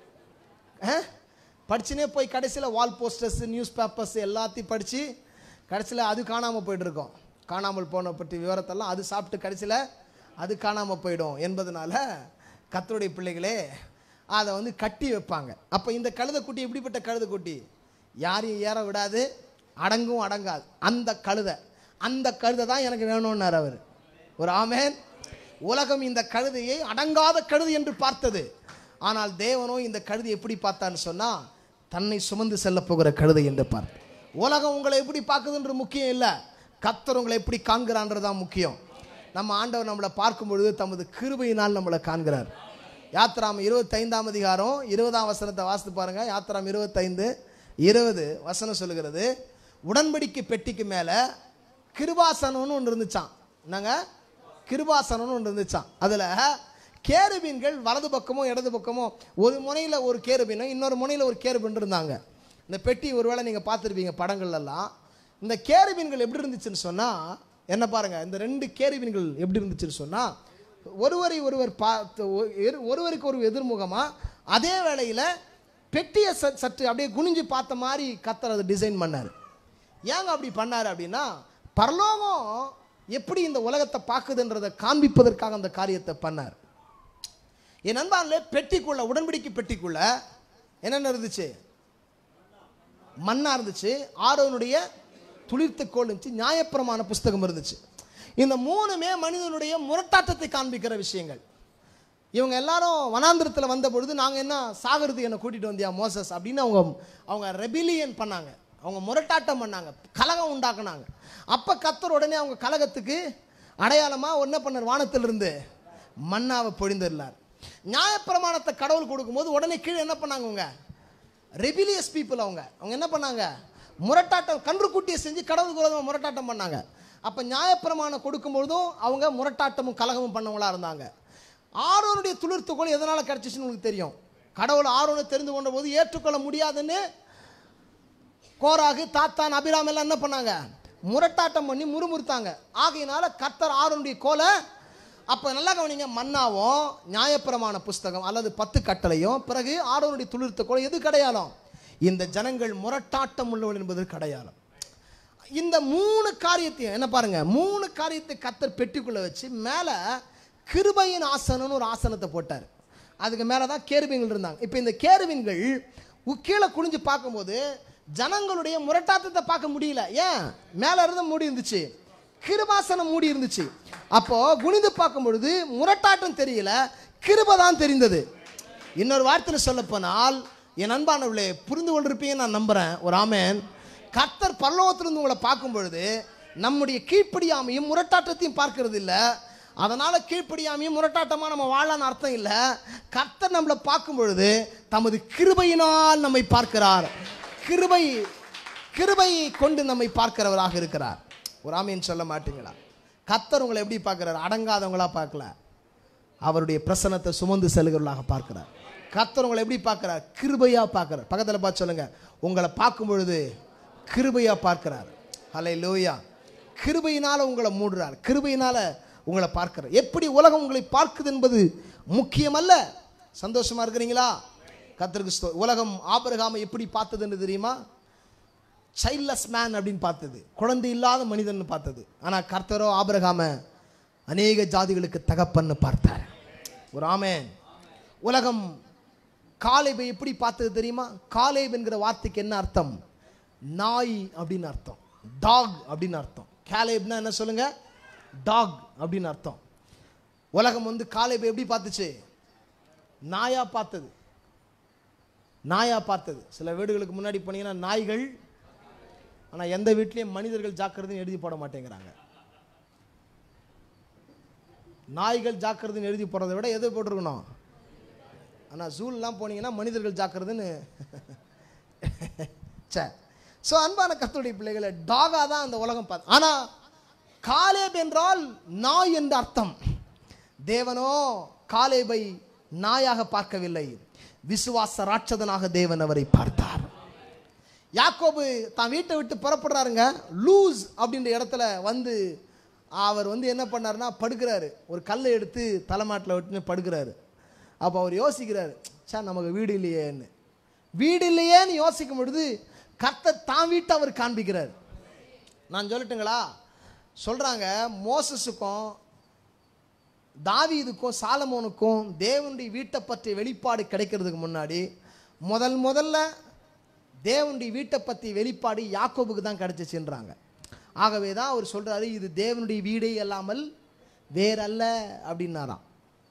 படிச்சுனே போய் கடைசியில் வால் போஸ்டர்ஸ் நியூஸ் பேப்பர்ஸ் எல்லாத்தையும் படித்து கடைசியில் அது காணாமல் போயிட்டு இருக்கோம் காணாமல் போன பற்றி விவரத்தெல்லாம் அது சாப்பிட்டு கடைசியில் அது காணாமல் போயிடும் என்பதனால கத்தருடைய பிள்ளைகளே அதை வந்து கட்டி வைப்பாங்க அப்போ இந்த கழுதைக்குட்டி எப்படிப்பட்ட கழுதைக்குட்டி யாரையும் ஏற விடாது அடங்கும் அடங்காது அந்த கழுதை அந்த கழுதை தான் எனக்கு வேணும்னார் அவர் ஒரு ஆமேன் உலகம் இந்த கழுதையை அடங்காத கழுதை என்று பார்த்தது ஆனால் தேவனோ இந்த கழுதை எப்படி பார்த்தான்னு சொன்னா தன்னை சுமந்து செல்ல போகிற கழுதை என்று பார்த்து உலகம் உங்களை எப்படி பார்க்குதுன்ற முக்கியம் இல்லை கத்தர் உங்களை எப்படி காண்கிறான்றது தான் முக்கியம் நம்ம ஆண்டவர் நம்மளை பார்க்கும் பொழுது தமது கிருபையினால் நம்மளை காண்கிறார் யாத்ராம் இருபத்தைந்தாம் அதிகாரம் இருபதாம் வசனத்தை வாசித்து பாருங்க யாத்ராம் இருபத்தைந்து இருபது வசனம் சொல்லுகிறது உடன்படிக்கை பெட்டிக்கு மேலே கிருபாசனம்னு ஒன்று இருந்துச்சான் என்னங்க கிருபாசனம்னு ஒன்று இருந்துச்சான் அதில் கேருபீன்கள் வலது பக்கமோ இடது பக்கமோ ஒரு முனையில் ஒரு கேருபீனும் இன்னொரு முனையில் ஒரு கேருபீன் இருந்தாங்க இந்த பெட்டி ஒருவேளை நீங்கள் பார்த்துருப்பீங்க படங்கள்லாம் இந்த கேருபீன்கள் எப்படி இருந்துச்சுன்னு சொன்னால் என்ன பாருங்க இந்த ரெண்டு கேருபீன்கள் எப்படி இருந்துச்சுன்னு சொன்னால் ஒருவரை ஒருவர் பார்த்து ஒ- எரு- ஒருவருக்கு ஒரு எதிர்முகமாக அதே வேளையில் பெட்டியை ச- சற்று அப்படியே குனிஞ்சு பார்த்த மாதிரி கத்தர் அதை டிசைன் பண்ணார் ஏங்க அப்படி பண்ணார் அப்படின்னா பரலோகம் எப்படி இந்த உலகத்தை பார்க்குதுன்றதை காண்பிப்பதற்காக அந்த காரியத்தை பண்ணார் என் நண்பான்ல பெட்டிக்குள்ள உடன்படிக்கை பெட்டிக்குள்ள என்னென்ன இருந்துச்சு மண்ணா இருந்துச்சு ஆரோனுடைய துளிர்த்த கோல் இருந்துச்சு நியாயப்பிரமாண புஸ்தகம் இருந்துச்சு இந்த மூணுமே மனிதனுடைய முரட்டாட்டத்தை காண்பிக்கிற விஷயங்கள் இவங்க எல்லாரும் வனாந்திரத்தில் வந்த பொழுது நாங்கள் என்ன சாகிறது என்னை கூட்டிகிட்டு வந்தியா மோசஸ் அப்படின்னு அவங்க அவங்க ரெபிலியன் பண்ணாங்க அவங்க முரட்டாட்டம் பண்ணாங்க கலகம் உண்டாக்குனாங்க அப்போ கத்தர் உடனே அவங்க கலகத்துக்கு அடையாளமாக என்ன பண்ணார் வானத்திலிருந்து மண்ணாவை பொழிந்துள்ளார் நியாயப்பிரமாணத்தை கடவுள் கொடுக்கும்போது உடனே கீழே என்ன பண்ணாங்க அவங்க ரெபிலியஸ் பீப்புள் அவங்க அவங்க என்ன பண்ணாங்க முரட்டாட்டம் கன்று குட்டியை செஞ்சு கடவுளுக்கு விரோதமாக முரட்டாட்டம் பண்ணாங்க அப்போ நியாயப்பிரமாணம் கொடுக்கும்பொழுதும் அவங்க முரட்டாட்டமும் கலகமும் பண்ணவங்களா இருந்தாங்க ஆரோனுடைய துளிர்த்துக்கோள் எதனால் கிடச்சிச்சுன்னு உங்களுக்கு தெரியும் கடவுள் ஆரோனை தெரிந்து கொண்ட போது ஏற்றுக்கொள்ள முடியாதுன்னு கோராகு தாத்தான் அபிராம் எல்லாம் என்ன பண்ணாங்க முரட்டாட்டம் பண்ணி முறுமுறுத்தாங்க ஆகையினால கர்த்தர் ஆரோனுடைய கோலை அப்போ நல்லா கவனிங்க மன்னாவும் நியாயப்பிரமாண புஸ்தகம் அல்லது பத்து கட்டளையும் பிறகு ஆரோனுடைய துளிர்த்த கோலை எது கிடையாலும் இந்த ஜனங்கள் முரட்டாட்டம் உள்ளவள் என்பது கிடையாலும் இந்த மூணு காரியத்தையும் என்ன பாருங்க மூணு காரியத்தை கத்தர் பெட்டிக்குள்ள வச்சு மேலே கிருபையின் ஆசனம்னு ஒரு ஆசனத்தை போட்டார் அதுக்கு மேலே தான் கேருபீன்கள் இருந்தாங்க இப்போ இந்த கேருபீன்கள் உ- கீழே குனிஞ்சு பார்க்கும்போது ஜனங்களுடைய முரட்டாட்டத்தை பார்க்க முடியல ஏன் மேலே இருந்து மூடி இருந்துச்சு கிருபாசனம் மூடி இருந்துச்சு அப்போ குனிந்து பார்க்கும் பொழுது முரட்டாட்டம் தெரியல கிருபை தான் தெரிந்தது இன்னொரு வார்த்தையில் சொல்ல போனால் என் அன்பானவர்களே புரிந்து கொண்டிருப்பீங்கன்னு நான் நம்புறேன் ஒரு ஆமேன் கர்த்தர் பரலோகத்திலிருந்து உங்களை பார்க்கும் பொழுது நம்முடைய கீழ்ப்படியாமையும் முரட்டாட்டத்தையும் பார்க்கறது இல்லை அதனால கீழ்ப்படியாமையும் முரட்டாட்டமா நம்ம வாழலான்னு அர்த்தம் இல்லை கர்த்தர் நம்மளை பார்க்கும் பொழுது தமது கிருபையினால் நம்மை பார்க்கிறார் கிருபை கிருபையை கொண்டு நம்மை பார்க்கிறவராக இருக்கிறார் ஒரு ஆமீன் சொல்ல மாட்டீங்களா கர்த்தர் உங்களை எப்படி பார்க்கிறார் அடங்காதவங்களா பார்க்கல அவருடைய பிரசனத்தை சுமந்து செல்கிறவர்களாக பார்க்கிறார் கர்த்தர் உங்களை எப்படி பார்க்கிறார் கிருபையா பார்க்கிறார் பக்கத்தில் பார்த்து சொல்லுங்க உங்களை பார்க்கும் பொழுது கிருபையா பார்க்கிறார் ஹலை லோயா கிருபையினால உங்களை மூடுறார் கிருபையினால உங்களை பார்க்கிறார் எப்படி உலகம் உங்களை பார்க்குது என்பது முக்கியமல்ல சந்தோஷமா இருக்கிறீங்களா கர்த்தருக்கு ஸ்தோ- உலகம் ஆபிரகாமை எப்படி பார்த்ததுன்னு தெரியுமா சைல்ட்லெஸ் மேன் அப்படின்னு பார்த்தது குழந்தை இல்லாத மனிதன் பார்த்தது ஆனால் கர்த்தரோ ஆபிரகாம அநேக ஜாதிகளுக்கு தகப்பன்னு பார்த்தார் ஒரு ஆமென் உலகம் காலேபை எப்படி பார்த்தது தெரியுமா காலேப் என்கிற வார்த்தைக்கு என்ன அர்த்தம் நாய் அப்படின்னு அர்த்தம் டாக் அப்படின்னு அர்த்தம் காலேப்னா என்ன சொல்லுங்க டாக் அப்படின்னு அர்த்தம் உலகம் வந்து காலேபை எப்படி பார்த்துச்சு நாயா பார்த்தது நாயா பார்த்தது சில வீடுகளுக்கு முன்னாடி போனீங்கன்னா நாய்கள் ஆனால் எந்த வீட்லேயும் மனிதர்கள் ஜாக்கிரதைன்னு எழுதி போட மாட்டேங்கிறாங்க நாய்கள் ஜாக்கிரதைன்னு எழுதி போடுறதை விட எது போட்டிருக்கணும் ஆனால் ஜூல்லாம் போனீங்கன்னா மனிதர்கள் ஜாக்கிரதைன்னு சே ஸோ அன்பான கர்த்தருடைய பிள்ளைகளை டாகா தான் அந்த உலகம் பார்த்து ஆனால் காலேப் என்றால் நாய் என்ற அர்த்தம் தேவனோ காலேபை நாயாக பார்க்கவில்லை விசுவாச ராட்சதனாக தேவன் அவரை பார்த்தார் யாக்கோபு தான் வீட்டை விட்டு புறப்படுறாருங்க லூஸ் அப்படின்ற இடத்துல வந்து அவர் வந்து என்ன பண்ணாருன்னா படுக்கிறாரு ஒரு கல்லை எடுத்து தலைமாட்டில் விட்டுன்னு படுக்கிறாரு அப்போ அவர் யோசிக்கிறாரு சே நமக்கு வீடு இல்லையேன்னு வீடு இல்லையேன்னு யோசிக்கும் பொழுது கர்த்தர் தான் வீட்டை அவர் காண்பிக்கிறார் நான் சொல்லட்டுங்களா சொல்கிறாங்க மோசஸுக்கும் தாவீதுக்கும் சாலமோனுக்கும் தேவனுடைய வீட்டை பற்றிய வெளிப்பாடு கிடைக்கிறதுக்கு முன்னாடி முதல் முதல்ல தேவனுடைய வீட்டை பற்றி வெளிப்பாடு யாக்கோபுக்கு தான் கிடைச்சிச்சுன்றாங்க ஆகவே தான் அவர் சொல்றாரு இது தேவனுடைய வீடே அல்லாமல் வேறல்ல அப்படின்னாராம்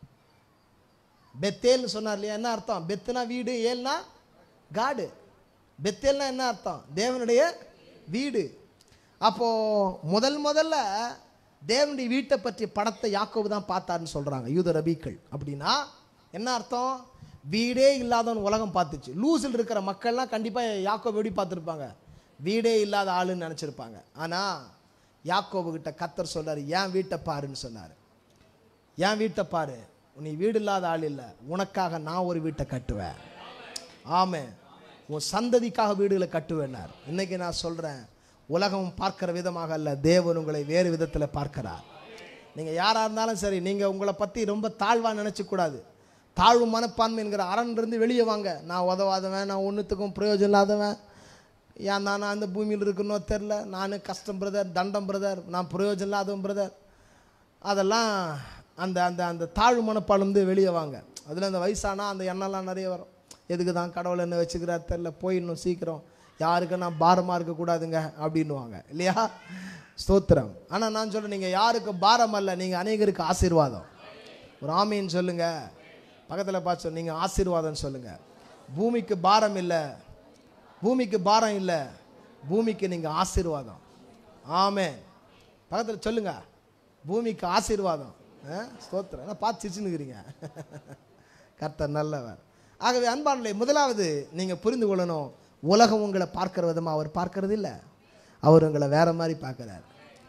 பெத்தேல்னு சொன்னார் இல்லையா என்ன அர்த்தம் பெத்துனா வீடு ஏல்னா காடு பெத்தேல்னா என்ன அர்த்தம் தேவனுடைய வீடு அப்போ முதல் முதல்ல தேவனுடைய வீட்டை பற்றிய படத்தை யாக்கோபு தான் பார்த்தாருன்னு சொல்றாங்க யூத ரபிக்கள் அப்படின்னா என்ன அர்த்தம் வீடே இல்லாதவன் உலகம் பார்த்துச்சு லூசில் இருக்கிற மக்கள்லாம் கண்டிப்பாக யாக்கோபு எப்படி பார்த்துருப்பாங்க வீடே இல்லாத ஆளுன்னு நினச்சிருப்பாங்க ஆனால் யாக்கோபு கிட்ட கத்தர் சொல்றாரு ஏன் வீட்டை பாருன்னு சொன்னார் என் வீட்டை பாரு நீ வீடு இல்லாத ஆள் இல்லை உனக்காக நான் ஒரு வீட்டை கட்டுவேன் ஆமே உன் சந்ததிக்காக வீடுகளை கட்டுவேன்னார் இன்னைக்கு நான் சொல்கிறேன் உலகம் பார்க்கிற விதமாக அல்ல தேவன் உங்களை வேறு விதத்தில் பார்க்கிறார் நீங்கள் யாராக இருந்தாலும் சரி நீங்கள் உங்களை பற்றி ரொம்ப தாழ்வாக நினச்சக்கூடாது தாழ்வு மனப்பான்மை என்கிற அரண்லேருந்து வெளியே வாங்க நான் உதவாதவன் நான் ஒன்றுத்துக்கும் பிரயோஜனம் இல்லாதவன் ஏன் நான் அந்த பூமியில் இருக்கனோ தெரில நான் கஷ்டம் பிரதர் தண்டம் பிரதர் நான் பிரயோஜனம் இல்லாதவன் பிரதர் அதெல்லாம் அந்த அந்த அந்த தாழ்வு மனப்பாலேருந்து வெளியே வாங்க அதில் அந்த வயசானா அந்த எண்ணெல்லாம் நிறைய வரும் எதுக்கு தான் கடவுள் என்ன வச்சுக்கிறார் தெரில போயிடணும் சீக்கிரம் யாருக்கும் நான் பாரமாக இருக்கக்கூடாதுங்க அப்படின்னுவாங்க இல்லையா ஸ்தோத்திரம் ஆனால் நான் சொல்கிறேன் நீங்கள் யாருக்கு பாரம் அல்ல நீங்கள் அநேகருக்கு ஆசீர்வாதம் ஒரு ஆமீன்னு சொல்லுங்க பக்கத்தில் பார்த்து சொல்லு, நீங்கள் ஆசீர்வாதம் சொல்லுங்க பூமிக்கு பாரம் இல்லை பூமிக்கு பாரம் இல்லை பூமிக்கு நீங்கள் ஆசீர்வாதம் ஆமே பக்கத்தில் சொல்லுங்க பூமிக்கு ஆசீர்வாதம் ஆ? ஸ்தோத்திரம் என்ன பார்த்து சிரிச்சுன்னுக்கிறீங்க கர்த்தர் நல்லவர் ஆகவே அன்பானே முதலாவது நீங்கள் புரிந்து கொள்ளணும் உலகம் உங்களை பார்க்கிற விதமாக அவர் பார்க்கறது இல்லை அவர் உங்களை வேற மாதிரி பார்க்குறார்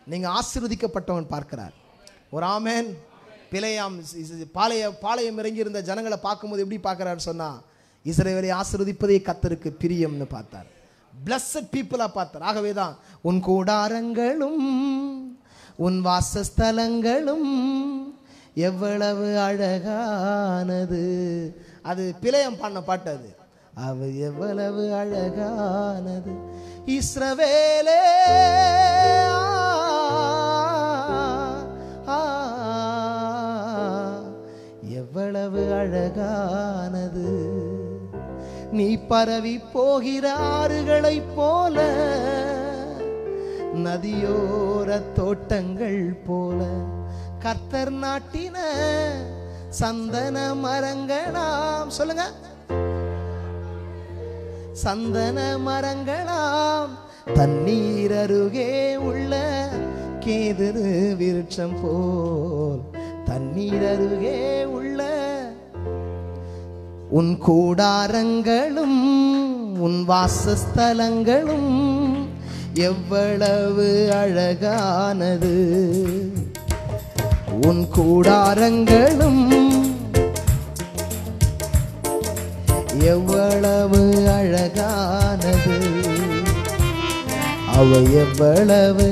நீங்க ஆசீர்வதிக்கப்பட்டவன் பார்க்கிறார் ஒரு ஆமேன் பிழையாம் இஸ்- இஸ்- பாளைய பாளையம் இறங்கி இருந்த ஜனங்களை பார்க்கும்போது எப்படி பார்க்கறாரு சொன்னா இஸ்ரவேலை ஆசீர்வதிப்பதே கத்தருக்கு பிரியம்னு பார்த்தார் பிளஸட் பீப்புளா பார்த்தார் ஆகவே தான் உன் கூடாரங்களும் உன் வாசஸ்தலங்களும் எவ்வளவு அழகானது அது பிழையம் பாடின பாட்டு அது அவ எவ்வளவு அழகானது இஸ்ரவேலே ஆ, ஆ, எவ்வளவு அழகானது நீ பரவி போகிற ஆறுகளைப் போல நதியோர தோட்டங்கள் போல கர்த்தர் நாட்டின சந்தன மரங்களாம் சொல்லுங்க சந்தன மரங்களாம் தண்ணீர் அருகே உள்ள கேதுரு விருட்சம் போல் தண்ணீர் அருகே உள்ள உன் கூடாரங்களும் உன் வாசஸ்தலங்களும் எவ்வளவு அழகானது உன் கூடாரங்களும் எவ்வளவு அழகானது அவ எவ்வளவு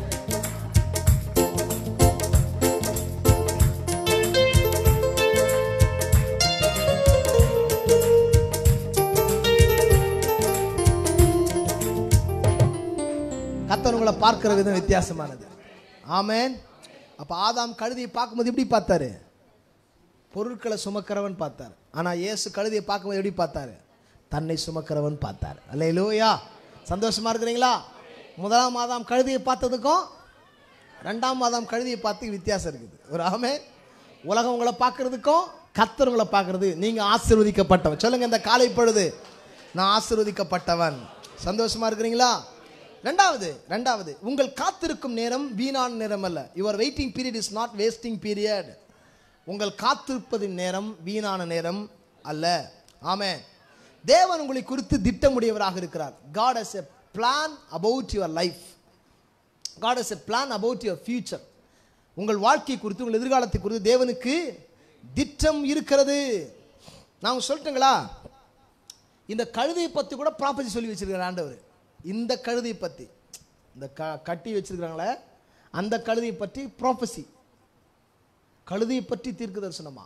கர்த்தர் உங்களை பார்க்கிற விதம் வித்தியாசமானது ஆமென் அப்ப ஆதாம் கழுதியை பார்க்கும்போது எப்படி பார்த்தாரு பொருட்களை சுமக்கிறவன் பார்த்தார் ஆனா இயேசு கழுதியை பார்க்கும்போது எப்படி பார்த்தாரு தன்னை சுமக்கிறவன் பார்த்தார் அல்லையிலோயா சந்தோஷமா இருக்கிறீங்களா முதலாம் மாதம் கழுதியை பார்த்ததுக்கும் ரெண்டாம் மாதம் கழுதியை பார்த்து வித்தியாசம் இருக்குது ஒரு ஆமே உலகம் உங்களை பார்க்கறதுக்கும் கத்தர் உங்களை பார்க்கறது நீங்க ஆசீர்வதிக்கப்பட்டவன் சொல்லுங்க இந்த காலை பொழுது நான் ஆசீர்வதிக்கப்பட்டவன் சந்தோஷமா இருக்கிறீங்களா ரெண்டாவது ரெண்டாவது உங்கள் காத்திருக்கும் நேரம் வீணான நேரம் அல்ல your waiting period is not wasting period உங்கள் காத்திருப்பதின் நேரம் வீணான நேரம் அல்ல ஆமென் தேவன் உங்களை குறித்து திட்டமுடையவராக இருக்கிறார் God has a plan about your life God has a plan about your future உங்கள் வாழ்க்கை குறித்து உங்கள் எதிர்காலத்தை குறித்து தேவனுக்கு திட்டம் இருக்கிறது நான் சொல்லட்டுங்களா இந்த கழுதையை பற்றி கூட ப்ராப்பர்ட்டி சொல்லி வச்சிருக்கிறார் ஆண்டவர் இந்த கழுதையை பற்றி இந்த க கட்டி வச்சிருக்கிறாங்களே அந்த கழுதையை பற்றி ப்ராஃபஸி கழுதையை பற்றி தீர்க்க தரிசனமா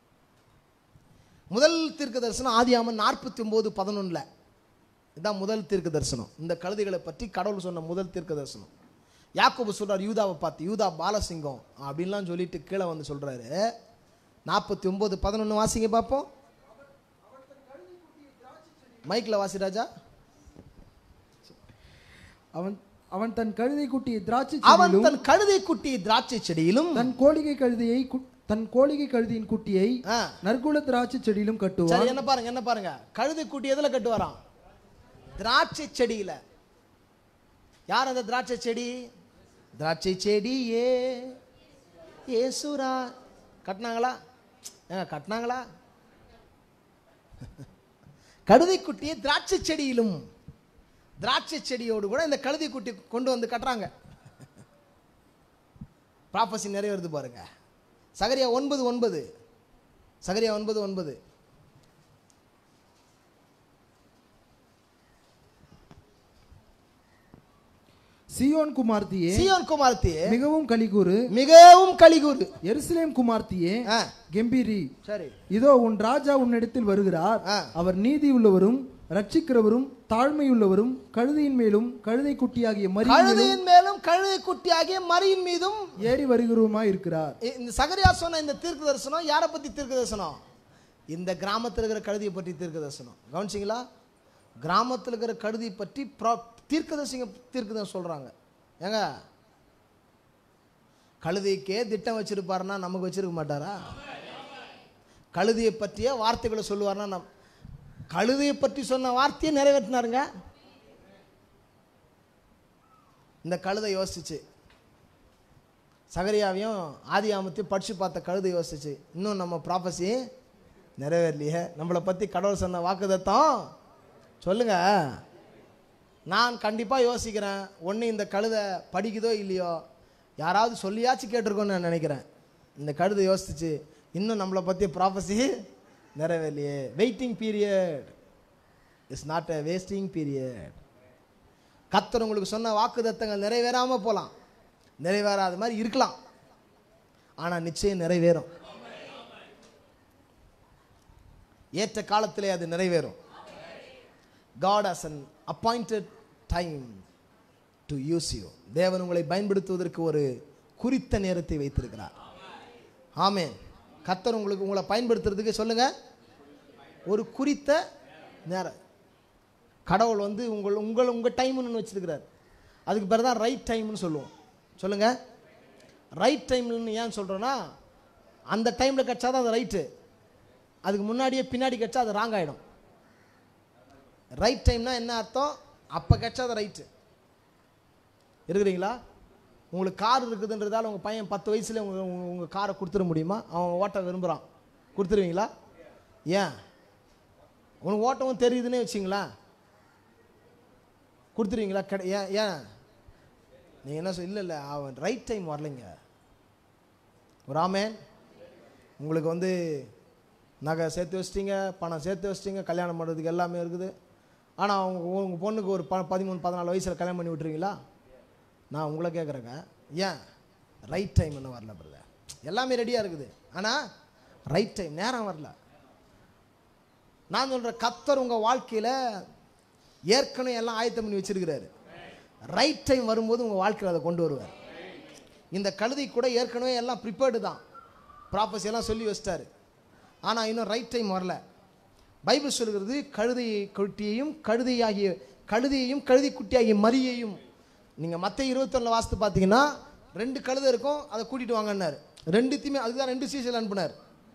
முதல் தீர்க்க தரிசனம் ஆதியாமன் நாற்பத்தி ஒன்பது பதினொன்றில் இதுதான் முதல் தீர்க்க தரிசனம் இந்த கழுதைகளை பற்றி கடவுள் சொன்ன முதல் தீர்க்க தரிசனம் யாக்கோபு சொல்றார் யூதாவை பார்த்து யூதா பாலசிங்கம் அப்படின்லாம் சொல்லிட்டு கீழே வந்து சொல்றாரு நாற்பத்தி ஒன்பது பதினொன்று வாசிங்க பார்ப்போம் மைக்கில் வாசி ராஜா அவன் அவன் தன் கழுதை குட்டியை திராட்சை அவன் செடியிலும் தன் கழுதை குட்டி திராட்சை செடியிலும் தன் கோழிகை கழுதையை கு- தன் கோழிகை கழுதையின் குட்டியை ஆ, நற்குல திராட்சை செடியிலும் கட்டுவான் சரி என்ன பாருங்க என்ன பாருங்க கழுதை குட்டி எதுல கட்டுவாராம் திராட்சை செடியில யார் அந்த திராட்சை செடி திராட்சை செடி ஏ ஏசுரா கட்டினாங்களா ஏங்க கட்டினாங்களா கழுதை குட்டியை திராட்சை செடியிலும் திராட்சை செடியோடு கூட இந்த கழுதை குட்டி கொண்டு வந்து கட்டுறாங்க ப்ராப்பர்சி நிறைவேறுது பாருங்க சகரியா ஒன்பது ஒன்பது சகரியா ஒன்பது ஒன்பது சியோன் குமார்த்தியே சியோன் குமாரத்தியே மிகவும் கலிகூறு மிகவும் கலிகூறு எருசலேம் குமார்த்தியே ஆ, கெம்பீரி சரி இதோ உன் ராஜா உன்னிடத்தில் வருகிறார் ஆ. அவர் நீதி உள்ளவரும் ரட்சிக்கிறவரும் தாழ்மையுள்ளவரும் கழுதையின் மேலும் கழுதை குட்டியாகிய மரி கழுதையின் மேலும் கழுதை குட்டி ஆகிய மரியின் மீதும் ஏறி வருகிறவருமாய் இருக்கிறார் இ- இந்த சகரியா சொன்ன இந்த தீர்க்க தரிசனம் யாரை பத்தி தீர்க்க தரிசனம் இந்த கிராமத்தில் இருக்கிற கழுதியை பற்றி தீர்க்க தரிசனம் கவனிச்சிங்களா கிராமத்தில் இருக்கிற கழுதியை பற்றி ப்ரா- தீர்க்கதரிசிங்க தீர்க்கதரிசனம் சொல்றாங்க ஏங்க கழுதைக்கே திட்டம் வச்சிருப்பாருன்னா நமக்கு வச்சிருக்க மாட்டாரா கழுதையை பற்றிய வார்த்தைகளை சொல்லுவார்னா நம் கழுதையை பற்றி சொன்ன வார்த்தையை நிறைவேற்றினாருங்க இந்த கழுதை யோசிச்சு சகரியாவையும் ஆதியாமத்தையும் படிச்சு பார்த்த கழுதை யோசிச்சு இன்னும் நம்ம ப்ராப்பர்சி நிறைவேறலையே நம்மளை பற்றி கடவுள் சொன்ன வாக்குதத்தம் சொல்லுங்க நான் கண்டிப்பாக யோசிக்கிறேன் ஒன்று இந்த கழுதை படிக்குதோ இல்லையோ யாராவது சொல்லியாச்சும் கேட்டிருக்கோன்னு நான் நினைக்கிறேன் இந்த கழுதை யோசிச்சு இன்னும் நம்மளை பற்றி ப்ராஃபஸி நிறைவேலையே waiting period is not a wasting period கத்தர் உங்களுக்கு சொன்ன வாக்குத்தத்தங்கள் நிறைவேறாமல் போகலாம் நிறைவேறாத மாதிரி இருக்கலாம் ஆனால் நிச்சயம் நிறைவேறும் ஏற்ற காலத்திலே அது நிறைவேறும் God has an appointed time to use you தேவன் உங்களை பயன்படுத்துவதற்கு ஒரு குறித்த நேரத்தை வைத்திருக்கிறார் ஆமென் கத்தர் உங்களுக்கு உங்களை பயன்படுத்துறதுக்கு சொல்லுங்க ஒரு குறித்த நேரம் கடவுள் வந்து உங்கள் உங்கள் உங்கள் டைம்னு ஒன்று வச்சிருக்கிறார் அதுக்கு பேர் தான் ரைட் டைம்னு சொல்லுவோம் சொல்லுங்க ரைட் டைம்னு ஏன் சொல்கிறோன்னா அந்த டைமில் கிடச்சா தான் அது ரைட்டு அதுக்கு முன்னாடியே பின்னாடி கிடச்சா அது ராங் ஆகிடும் ரைட் டைம்னா என்ன அர்த்தம் அப்போ கிடச்சா அது ரைட்டு இருக்கிறீங்களா உங்களுக்கு கார் இருக்குதுன்றதால உங்கள் பையன் பத்து வயசுல உங்கள் உங்கள் உங்கள் காரை கொடுத்துட முடியுமா அவன் ஓட்ட விரும்புகிறான் கொடுத்துருவீங்களா ஏன் உனக்கு ஓட்டவும் தெரியுதுன்னே வச்சிங்களேன் கொடுத்துருவீங்களா கிடை ஏன் ஏன் நீங்கள் என்ன சொல் இல்லை இல்லை அவன் ரைட் டைம் வரலைங்க ஒரு ஆமேன் உங்களுக்கு வந்து நகை சேர்த்து வச்சிட்டீங்க பணம் சேர்த்து வச்சிட்டீங்க கல்யாணம் பண்ணுறதுக்கு எல்லாமே இருக்குது ஆனால் அவங்க உங்கள் பொண்ணுக்கு ஒரு ப பதிமூணு பதினாலு வயசில் கல்யாணம் பண்ணி விட்டுருவீங்களா நான் உங்களை கேட்குறேங்க ஏன் ரைட் டைம் இன்னும் வரல பிரதர் எல்லாமே ரெடியாக இருக்குது ஆனால் ரைட் டைம் நேரம் வரல நான் சொல்கிறேன் கத்தர் உங்கள் வாழ்க்கையில் ஏற்கனவே எல்லாம் ஆயத்தம் பண்ணி வச்சிருக்கிறாரு ரைட் டைம் வரும்போது உங்கள் வாழ்க்கையில் அதை கொண்டு வருவார் இந்த கழுதை கூட ஏற்கனவே எல்லாம் ப்ரிப்பேர்டு தான் ப்ராப்பர்ஸ் எல்லாம் சொல்லி வச்சிட்டாரு ஆனால் இன்னும் ரைட் டைம் வரல பைபிள் சொல்கிறது கழுதையை குட்டியையும் கழுதையாகிய கழுதையையும் கழுதை குட்டியாகிய மரியையும் நீங்கள் மற்ற இருபத்தொன்னில் வாசித்து பார்த்தீங்கன்னா ரெண்டு கழுதை இருக்கும் அதை கூட்டிகிட்டு வாங்கன்னாரு ரெண்டுத்தையுமே அதுதான் ரெண்டு சீசல் அனுப்புனார்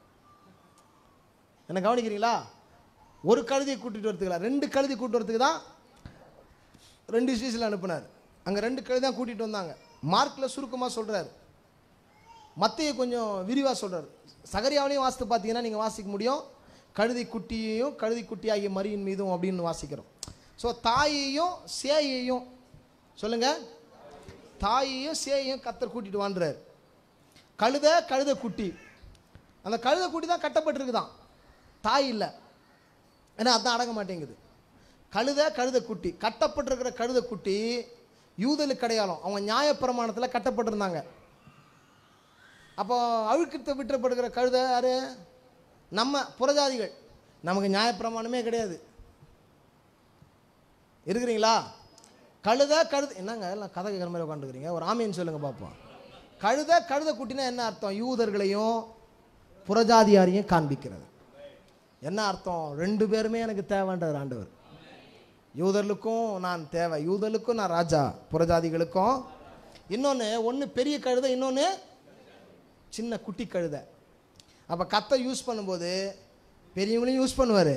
என்ன கவனிக்கிறீங்களா ஒரு கழுதையை கூட்டிகிட்டு வரதுக்கு ரெண்டு கழுதை கூட்டிட்டு வரதுக்கு தான் ரெண்டு சீசல் அனுப்புனார் அங்கே ரெண்டு கழுதை தான் கூட்டிகிட்டு வந்தாங்க மார்க்கில் சுருக்கமாக சொல்கிறார் மத்தையை கொஞ்சம் விரிவாக சொல்கிறார் சகரியாவிலையும் வாசித்து பார்த்தீங்கன்னா நீங்கள் வாசிக்க முடியும் கழுதை குட்டியையும் கழுதை குட்டி ஆகிய மரியின் மீதும் அப்படின்னு வாசிக்கிறோம் ஸோ தாயையும் சேயையும் சொல்லுங்க தாயையும் சேயையும் கத்தர் கூட்டிட்டு வாண்டுறார் கழுத கழுத குட்டி அந்த கழுத குட்டி தான் கட்டப்பட்டிருக்குதான் தாய் இல்லை ஏன்னா அதான் அடங்க மாட்டேங்குது கழுத கழுத குட்டி கட்டப்பட்டிருக்கிற கழுத குட்டி யூதலுக்கு அடையாளம் அவங்க நியாயப்பிரமாணத்தில் கட்டப்பட்டிருந்தாங்க அப்போ அழுக்கத்தை விட்டுப்படுகிற கழுத யாரு நம்ம புறஜாதிகள் நமக்கு நியாயப்பிரமாணமே கிடையாது இருக்கிறீங்களா கழுத கழுத என்னங்க எல்லாம் கதை கேட்குற மாதிரி உட்காந்துக்கிறீங்க ஒரு ஆமின்னு சொல்லுங்க பார்ப்போம் கழுத கழுத குட்டினா என்ன அர்த்தம் யூதர்களையும் புறஜாதியாரையும் காண்பிக்கிறது என்ன அர்த்தம் ரெண்டு பேருமே எனக்கு தேவைன்றார் ஆண்டவர் யூதர்களுக்கும் நான் தேவை யூதர்களுக்கும் நான் ராஜா புறஜாதிகளுக்கும் இன்னொன்று ஒன்று பெரிய கழுதை இன்னொன்று சின்ன குட்டி கழுதை அப்போ கத்தை யூஸ் பண்ணும்போது பெரியவங்களையும் யூஸ் பண்ணுவார்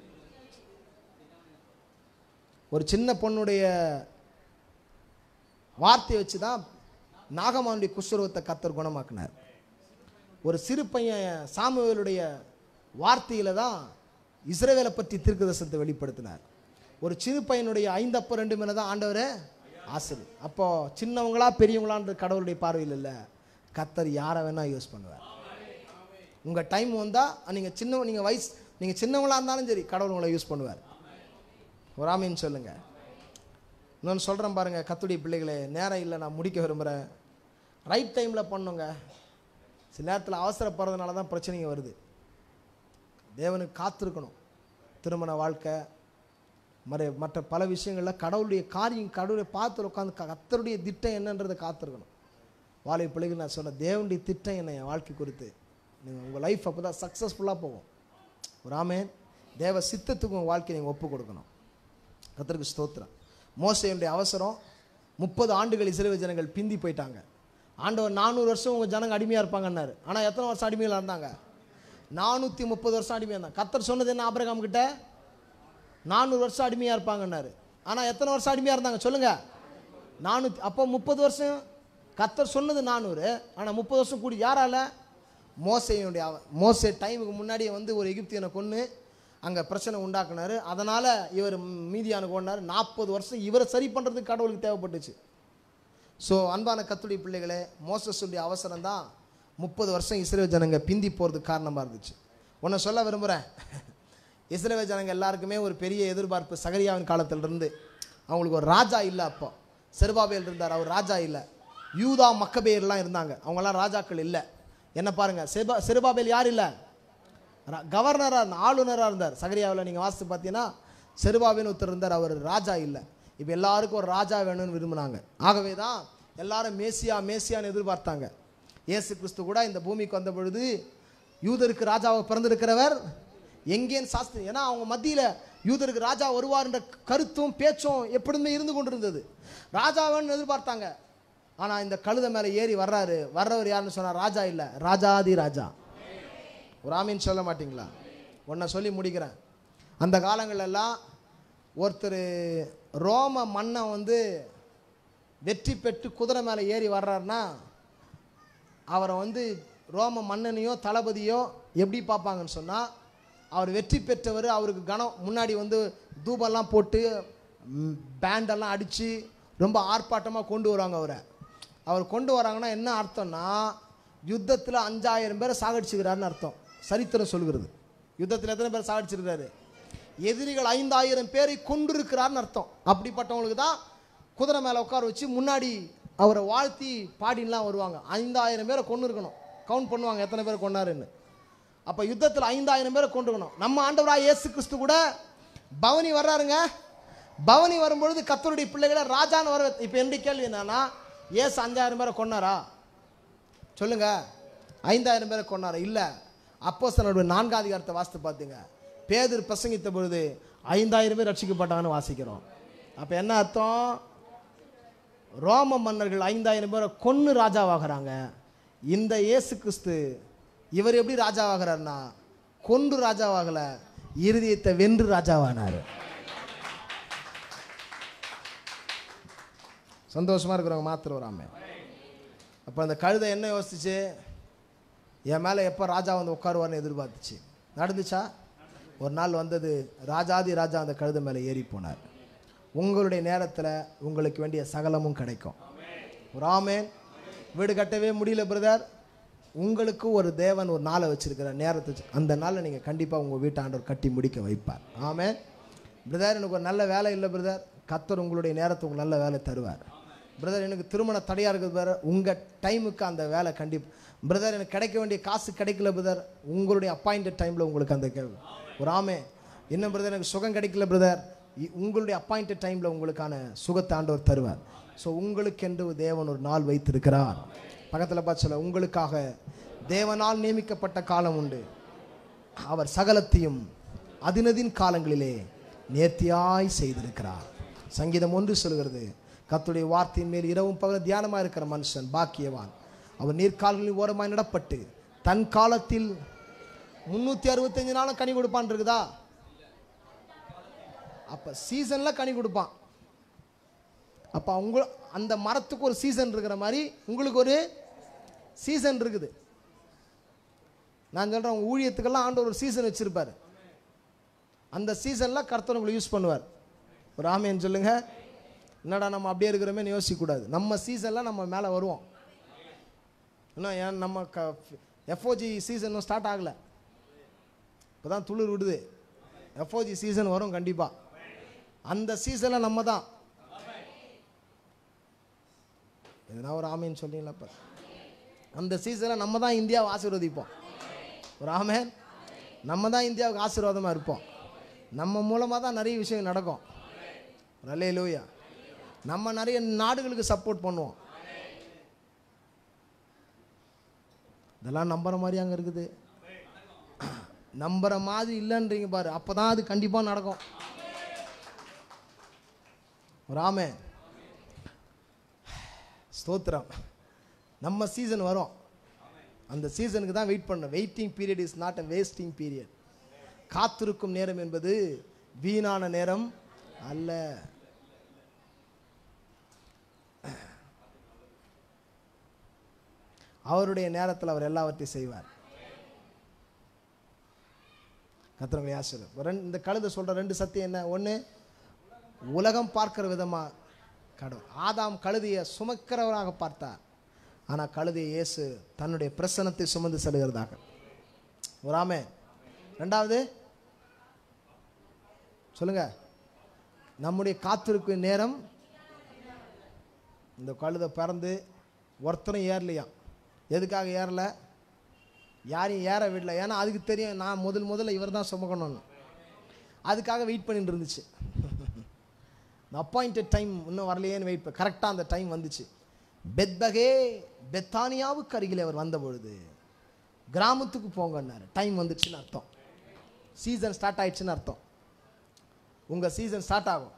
ஒரு சின்ன பொண்ணுடைய வார்த்தையை வச்சு தான் நாகமானுடைய குஷ்டரோகத்தை கத்தர் குணமாக்குனார் ஒரு சிறு பையன் சாமுவேலுடைய வார்த்தையில் தான் இஸ்ரவேலை பற்றி தீர்க்கதரிசனத்தை வெளிப்படுத்தினார் ஒரு சிறு பையனுடைய ஐந்தப்போ ரெண்டு மேலே தான் ஆண்டவர் ஆசிரியர் அப்போ சின்னவங்களா பெரியவங்களான்ற கடவுளுடைய பார்வையில் இல்லை கத்தர் யாரை வேணால் யூஸ் பண்ணுவார் உங்கள் டைம் வந்தால் நீங்கள் சின்ன நீங்கள் வயசு நீங்கள் சின்னவங்களா இருந்தாலும் சரி கடவுள் உங்களை யூஸ் பண்ணுவார் ஒரு ஆமீன் சொல்லுங்கள் இன்னொன்று சொல்கிறேன் பாருங்கள் கத்துடைய பிள்ளைகளே நேரம் இல்லை நான் முடிக்க விரும்புகிறேன் ரைட் டைமில் பண்ணுங்க சில நேரத்தில் அவசரப்படுறதுனால தான் பிரச்சனைங்க வருது தேவனுக்கு காத்திருக்கணும் திருமண வாழ்க்கை மற மற்ற பல விஷயங்களில் கடவுளுடைய காரியம் கடவுளை பார்த்து உட்காந்து கத்தருடைய திட்டம் என்னன்றதை காத்திருக்கணும் வாழை பிள்ளைகள் நான் சொன்ன தேவனுடைய திட்டம் என்ன என் வாழ்க்கை குறித்து நீங்கள் உங்கள் லைஃப் அப்போ தான் சக்ஸஸ்ஃபுல்லாக போகும் ஒரு ஆமேன் தேவ சித்தத்துக்கு உங்கள் வாழ்க்கையை நீங்கள் ஒப்பு கொடுக்கணும் கத்தருக்கு ஸ்தோத்திரம் மோசையுடைய அவசரம் முப்பது ஆண்டுகள் இஸ்ரேல் ஜனங்கள் பிந்தி போயிட்டாங்க ஆண்டவர் நானூறு வருஷம் உங்கள் ஜனங்க அடிமையாக இருப்பாங்கன்னாரு ஆனால் எத்தனை வருஷம் அடிமையில் இருந்தாங்க நானூற்றி முப்பது வருஷம் அடிமையாக இருந்தாங்க கத்தர் சொன்னது என்ன ஆபிரகாம் கிட்ட நானூறு வருஷம் அடிமையாக இருப்பாங்கன்னாரு ஆனால் எத்தனை வருஷம் அடிமையாக இருந்தாங்க சொல்லுங்கள் நானூற்றி அப்போ முப்பது வருஷம் கத்தர் சொன்னது நானூறு ஆனால் முப்பது வருஷம் கூடி யாரால மோசையுடைய அவ- மோசே டைமுக்கு முன்னாடியே வந்து ஒரு எகிப்தியனை கொன்று அங்கே பிரச்சனை உண்டாக்குனாரு அதனால் இவர் மீதியானுக்கு ஓடினார் நாற்பது வருஷம் இவரை சரி பண்ணுறதுக்கு கடவுளுக்கு தேவைப்பட்டுச்சு ஸோ அன்பான கத்துடைய பிள்ளைகளே மோச சொல்லி அவசரம் தான் முப்பது வருஷம் இஸ்ரேல் ஜனங்க பிந்தி போகிறதுக்கு காரணமாக இருந்துச்சு ஒன்றை சொல்ல விரும்புகிறேன் இஸ்ரேல் ஜனங்க எல்லாருக்குமே ஒரு பெரிய எதிர்பார்ப்பு சகரியாவின் காலத்திலிருந்து அவங்களுக்கு ஒரு ராஜா இல்லை அப்போ செருபாபேல் இருந்தார் அவர் ராஜா இல்லை யூதா மக்கபேர்லாம் இருந்தாங்க அவங்கெல்லாம் ராஜாக்கள் இல்லை என்ன பாருங்கள் செபா செருபாபேல் யார் இல்லை கவர்னராக இருந்தார் ஆளுநராக இருந்தார் சகரியாவில் நீங்கள் வாசித்து பார்த்தீங்கன்னா செருபாபின்னு ஒருத்தர் இருந்தார் அவர் ராஜா இல்லை இப்போ எல்லாருக்கும் ஒரு ராஜா வேணும்னு விரும்பினாங்க ஆகவே தான் எல்லாரும் மேசியா மேசியான்னு எதிர்பார்த்தாங்க இயேசு கிறிஸ்து கூட இந்த பூமிக்கு வந்த பொழுது யூதருக்கு ராஜாவாக பிறந்திருக்கிறவர் எங்கேன்னு சாஸ்திரி ஏன்னா அவங்க மத்தியில் யூதருக்கு ராஜா வருவார்ன்ற கருத்தும் பேச்சும் எப்படியுமே இருந்து கொண்டிருந்தது ராஜா வேணும்னு எதிர்பார்த்தாங்க ஆனால் இந்த கழுதை மேலே ஏறி வர்றாரு வர்றவர் யாருன்னு சொன்னார் ராஜா இல்லை ராஜாதி ராஜா ஒரு ஆமீன் சொல்ல மாட்டீங்களா ஒன்றை சொல்லி முடிக்கிறேன் அந்த காலங்களெல்லாம் ஒருத்தர் ரோம மன்னன் வந்து வெற்றி பெற்று குதிரை மேலே ஏறி வர்றாருன்னா அவரை வந்து ரோம மன்னனையோ தளபதியோ எப்படி பார்ப்பாங்கன்னு சொன்னால் அவர் வெற்றி பெற்றவர் அவருக்கு கனம் முன்னாடி வந்து தூபம்லாம் போட்டு ம், பேண்டெல்லாம் அடித்து ரொம்ப ஆர்ப்பாட்டமாக கொண்டு வருவாங்க அவரை அவர் கொண்டு வராங்கன்னா என்ன அர்த்தம்னா யுத்தத்தில் அஞ்சாயிரம் பேரை சாகடிச்சுக்கிறாருன்னு அர்த்தம் சரித்திரம் சொல்கிறது யுத்தத்தில் எத்தனை பேர் சாகடிச்சிருக்கிறாரு எதிரிகள் ஐந்தாயிரம் பேரை கொண்டிருக்கிறார்னு அர்த்தம் அப்படிப்பட்டவங்களுக்கு தான் குதிரை மேலே உட்கார வச்சு முன்னாடி அவரை வாழ்த்தி பாடின்லாம் வருவாங்க ஐந்தாயிரம் பேரை கொண்டு இருக்கணும் கவுண்ட் பண்ணுவாங்க எத்தனை பேர் கொண்டாருன்னு அப்போ யுத்தத்தில் ஐந்தாயிரம் பேரை கொண்டுக்கணும் நம்ம ஆண்டவராக இயேசு கிறிஸ்து கூட பவனி வர்றாருங்க பவனி வரும்பொழுது கத்தருடைய பிள்ளைகளை ராஜான்னு வர இப்போ என்னுடைய கேள்வி என்னன்னா ஏசு அஞ்சாயிரம் பேரை கொன்னாரா சொல்லுங்க ஐந்தாயிரம் பேரை கொண்டாரு இல்லை அப்போ நான்காம் அதிகாரத்தை வாசித்து பார்த்தீங்க பேதர் பிரசங்கித்த பொழுது ஐந்தாயிரம் பேர் ரட்சிக்கப்பட்டாங்கன்னு வாசிக்கிறோம் அப்போ என்ன அர்த்தம் ரோம மன்னர்கள் ஐந்தாயிரம் பேரை கொன்று ராஜாவாகிறாங்க இந்த இயேசு கிறிஸ்து இவர் எப்படி ராஜாவாகிறார்னா கொன்று ராஜாவாகல இருதயத்தை வென்று ராஜாவானார் சந்தோஷமா இருக்கிறவங்க மாத்திரம் வராம அப்போ அந்த கழுதை என்ன யோசிச்சு என் மேலே எப்போ ராஜா வந்து உட்காருவார்னு எதிர்பார்த்துச்சு நடந்துச்சா ஒரு நாள் வந்தது ராஜாதி ராஜா அந்த கழுதை மேலே ஏறி போனார் உங்களுடைய நேரத்தில் உங்களுக்கு வேண்டிய சகலமும் கிடைக்கும் ஒரு ஆமேன் வீடு கட்டவே முடியல பிரதர் உங்களுக்கு ஒரு தேவன் ஒரு நாளை வச்சிருக்கிற நேரத்தை வச்சு- அந்த நாளில் நீங்கள் கண்டிப்பாக உங்கள் வீட்டாண்டவர் கட்டி முடிக்க வைப்பார் ஆமேன் பிரதர் எனக்கு ஒரு நல்ல வேலை இல்லை பிரதர் கத்தர் உங்களுடைய நேரத்தை உங்களுக்கு நல்ல வேலை தருவார் பிரதர் எனக்கு திருமண தடையாக இருக்குது பிரதர் உங்கள் டைமுக்கு அந்த வேலை கண்டிப்பாக பிரதர் எனக்கு கிடைக்க வேண்டிய காசு கிடைக்கல பிரதர் உங்களுடைய அப்பாயிண்டட் டைமில் உங்களுக்கு அந்த கே- ஒரு ஆமே இன்னும் பிரதர் எனக்கு சுகம் கிடைக்கல பிரதர் உங்களுடைய அப்பாயிண்டட் டைமில் உங்களுக்கான சுகத்தை ஆண்டவர் தருவார் ஸோ உங்களுக்கென்று தேவன் ஒரு நாள் வைத்திருக்கிறார் பக்கத்தில் பார்த்து சொல்ல உங்களுக்காக தேவனால் நியமிக்கப்பட்ட காலம் உண்டு அவர் சகலத்தையும் அதினதின் காலங்களிலே நேர்த்தியாய் செய்திருக்கிறார் சங்கீதம் ஒன்று சொல்கிறது கர்த்தருடைய வார்த்தையின் மேல் இரவும் பகல் தியானமாக இருக்கிற மனுஷன் பாக்கியவான் அவர் நீர்க்கால்களின் ஓரமாய் நடப்பட்டு தன் காலத்தில் முந்நூற்றி அறுபத்தஞ்சு நாளும் கனி கொடுப்பான் இருக்குதா அப்போ சீசனில் கனி கொடுப்பான் அப்போ உங்க அந்த மரத்துக்கு ஒரு சீசன் இருக்கிற மாதிரி உங்களுக்கு ஒரு சீசன் இருக்குது நான் சொல்கிறேன் உங்கள் ஊழியத்துக்கெல்லாம் ஆண்டவர் ஒரு சீசன் வச்சுருப்பார் அந்த சீசனில் கர்த்தர் உங்களை யூஸ் பண்ணுவார் ஒரு ஆமையன்னு சொல்லுங்க என்னடா நம்ம அப்படியே இருக்கிறோமேன்னு யோசிக்கக்கூடாது நம்ம சீசனில் நம்ம மேலே வருவோம் இன்னும் ஏன் நம்ம க எஃப்ஓஜி சீசன் ஸ்டார்ட் ஆகலை இப்போ தான் துளிர் விடுது எஃப்ஓஜி சீசன் வரும் கண்டிப்பாக அந்த சீசனில் நம்ம தான் எதுனா ஒரு ஆமைன்னு சொன்னீங்களா இப்போ அந்த சீசனில் நம்ம தான் இந்தியாவை ஆசீர்வதிப்போம் ஒரு ஆமேன் நம்ம தான் இந்தியாவுக்கு ஆசீர்வாதமாக இருப்போம் நம்ம மூலமாக தான் நிறைய விஷயம் நடக்கும் நல்லே லூயா நம்ம நிறைய நாடுகளுக்கு சப்போர்ட் பண்ணுவோம் இதெல்லாம் நம்புற மாதிரி அங்கே இருக்குது நம்புற மாதிரி இல்லைன்றீங்க பாரு அப்போ தான் அது கண்டிப்பாக நடக்கும் ராமே ஸ்தோத்திரம் நம்ம சீசன் வரும் அந்த சீசனுக்கு தான் வெயிட் பண்ணணும் waiting period is not a wasting period காத்திருக்கும் நேரம் என்பது வீணான நேரம் அல்ல அவருடைய நேரத்தில் அவர் எல்லாவற்றையும் செய்வார் கத்திரங்களை ஆசிரியர் ரெண்டு இந்த கழுதை சொல்ற ரெண்டு சத்தியம் என்ன ஒன்று உலகம் பார்க்கிற விதமா கடவுள் ஆதாம் கழுதையை சுமக்கிறவராக பார்த்தார் ஆனால் கழுதையை இயேசு தன்னுடைய பிரசனத்தை சுமந்து செல்கிறதாக ஒரு ஆமே ரெண்டாவது சொல்லுங்க நம்முடைய காத்திருக்கும் நேரம் இந்த கழுதை பிறந்து ஒருத்தரும் ஏறலையாம் எதுக்காக ஏறல யாரையும் ஏற விடல ஏன்னா அதுக்கு தெரியும் நான் முதல் முதல்ல இவர் தான் சுமக்கணும்னு அதுக்காக வெயிட் பண்ணிட்டு இருந்துச்சு அப்பாயிண்டட் டைம் இன்னும் வரலையேன்னு வெயிட் கரெக்டாக அந்த டைம் வந்துச்சு பெத்பகே பெத்தானியாவுக்கு அருகில் அவர் வந்த பொழுது கிராமத்துக்கு போங்கன்னாரு டைம் வந்துச்சுன்னு அர்த்தம் சீசன் ஸ்டார்ட் ஆயிடுச்சுன்னு அர்த்தம் உங்கள் சீசன் ஸ்டார்ட் ஆகும்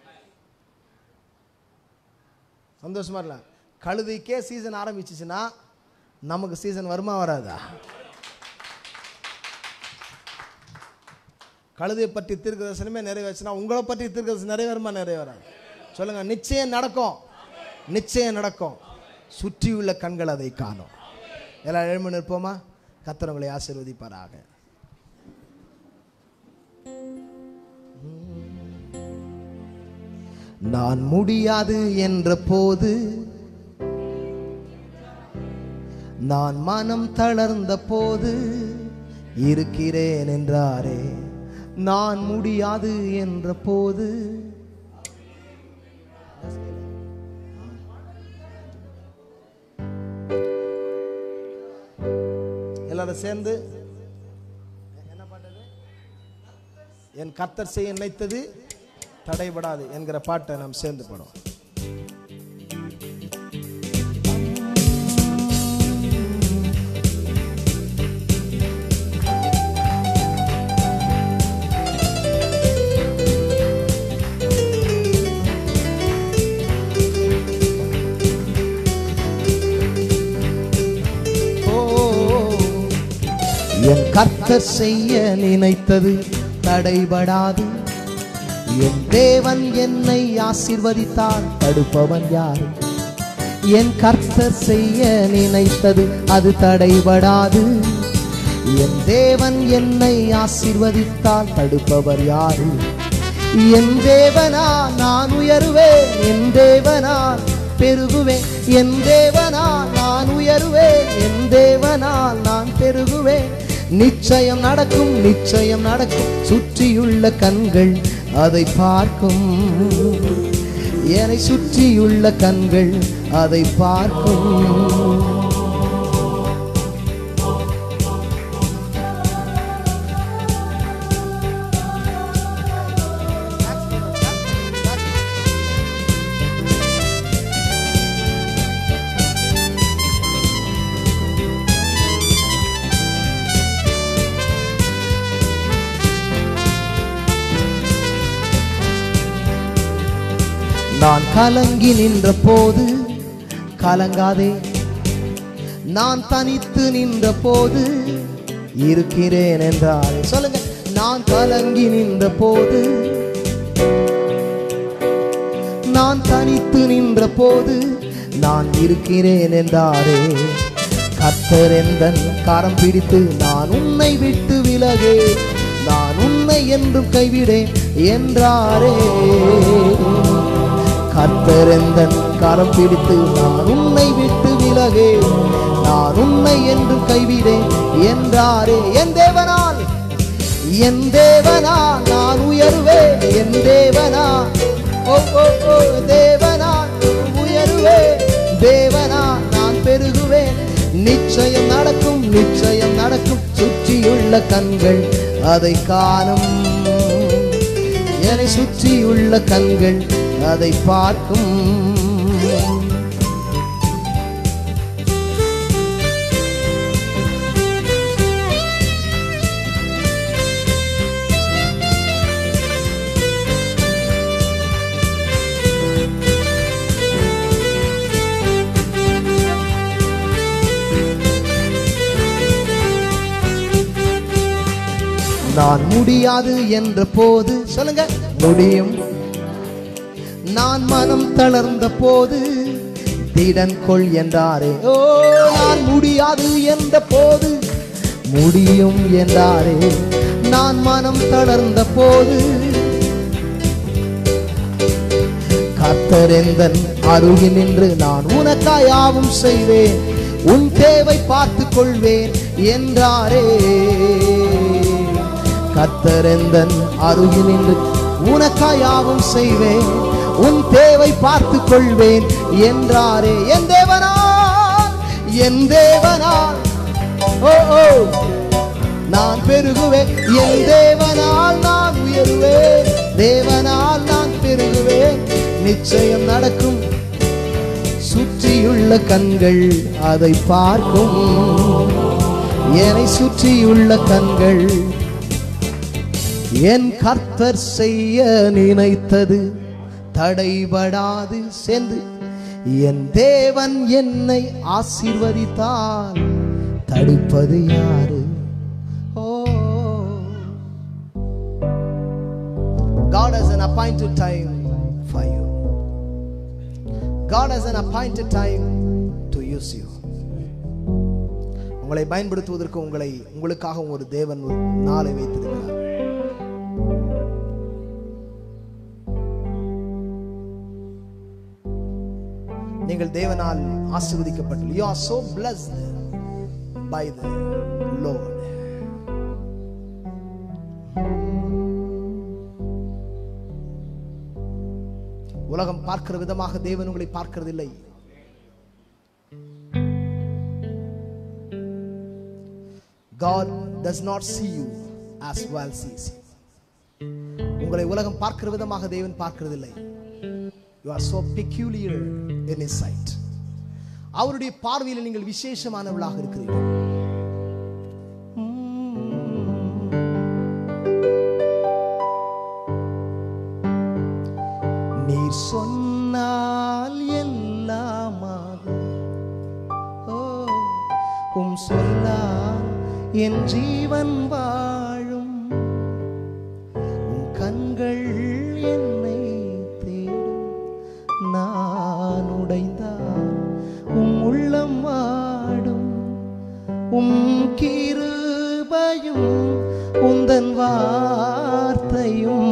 சந்தோஷமா இல்லை கழுதைக்கே சீசன் ஆரம்பிச்சிச்சுன்னா நமக்கு சீசன் வருமா வராதா கழுதை பற்றி தீர்க்கதரிசனமே நிறைவேச்சுன்னா உங்களை பற்றி தீர்க்கதரிசனம் நிறைவேறுமா நிறைவேறாது சொல்லுங்க நிச்சயம் நடக்கும் நிச்சயம் நடக்கும் சுற்றியுள்ள கண்கள் அதை காணும் எல்லாம் எழுமி நிற்போமா கத்தரவங்களை ஆசீர்வதிப்பாராக நான் முடியாது என்ற போது நான் மனம் தளர்ந்த போது இருக்கிறேன் என்றாரே நான் முடியாது என்ற போது எல்லாரும் சேர்ந்து என்ன பாட்டது என் கர்த்தர் செய்ய நினைத்தது தடைபடாது என்கிற பாட்டை நாம் சேர்ந்து பாடுவோம் ஓ, என் கர்த்தர் செய்ய நினைத்தது தடைபடாது என் தேவன் என்னை ஆசீர்வதித்தால் தடுப்பவன் யார் என் கர்த்தர் செய்ய நினைத்தது அது தடைபடாது என் தேவன் என்னை ஆசீர்வதித்தால் தடுப்பவர் யாரு என் தேவனா நான் உயருவேன் என் தேவனால் பெருகுவேன் என் தேவனால் நான் உயருவேன் என் தேவனால் நான் பெருகுவேன் நிச்சயம் நடக்கும் நிச்சயம் நடக்கும் சுற்றியுள்ள கண்கள் அதை பார்க்கும் என்னை சுற்றியுள்ள கண்கள் அதை பார்க்கும் நான் கலங்கி நின்ற போது கலங்காதே நான் தனித்து நின்ற போது இருக்கிறேன் என்றாரே சொல்லுங்க நான் கலங்கி நின்ற போது நான் தனித்து நின்ற போது நான் இருக்கிறேன் என்றாரே கர்த்தர் எந்தன் கரம் பிடித்து நான் உன்னை விட்டு விலகே நான் உன்னை என்றும் கைவிடேன் என்றாரே கர்த்தர் எந்தன் கரம் பிடித்து நான் உன்னை விட்டு விலகே நான் உன்னை என்றும் கைவிடேன் என்றாரே என் தேவனால் என் தேவனா நான் உயர்வே என் தேவனா ஓ ஓ ஓ தேவனா உயர்வே தேவனா நான் பெருகுவேன் நிச்சயம் நடக்கும் நிச்சயம் நடக்கும் சுற்றியுள்ள கண்கள் அதை காணும் என்னை சுற்றியுள்ள கண்கள் அதை பார்க்கும் நான் முடியாது என்ற போது சொல்லுங்க முடியும் நான் மனம் தளர்ந்த போது திடன் கொள் என்றாரே ஓ நான் முடியாது என்ற போது முடியும் என்றாரே நான் மனம் தளர்ந்த போது கத்தரெந்தன் அருகில் நின்று நான் உனக்காயாவும் செய்வேன் உன் தேவை பார்த்துக் கொள்வேன் என்றாரே கத்தரெந்தன் அருகில் நின்று உனக்காயாவும் செய்வேன் உன் தேவை பார்த்துக் கொள்வேன் என்றாரே என் தேவனால் என் தேவனால் ஓ ஓ நான் பெருகுவேன் என் தேவனால் நான் உயருவேன் தேவனால் நான் பெருகுவேன் நிச்சயம் நடக்கும் சுற்றியுள்ள கண்கள் அதை பார்க்கும் என்னை சுற்றியுள்ள கண்கள் என் கர்த்தர் செய்ய நினைத்தது தடைபடாது சென்று என் தேவன் என்னை ஆசீர்வதித்தால் தடுப்பது யாரு ஓ God has an appointed time for you. God has an appointed time to use you. உங்களை பயன்படுத்துவதற்கு உங்களை உங்களுக்காக ஒரு தேவன் ஒரு நாளை வைத்திருக்கிறார் நீங்கள் தேவனால் ஆசீர்வதிக்கப்பட்டு you are so blessed by the Lord உலகம் பார்க்கிற விதமாக தேவன் உங்களை பார்க்கிறதில்லை God does not see you as well sees you. உங்களை உலகம் பார்க்கிற விதமாக தேவன் பார்க்கிறதில்லை you are so peculiar in his sight அவருடைய பார்வையில் நீங்கள் விசேஷமானவர்களாக இருக்கிறீர்கள் நீர் சொன்னால் எல்லாமாகும் ஓ உம் சொல்லால் என் ஜீவன் வாழும் உம் கண்கள் என்னை தேடும் நான் உடைந்தால் உம் உள்ளம் வாடும் உம் கிருபையும் உந்தன் வார்த்தையும்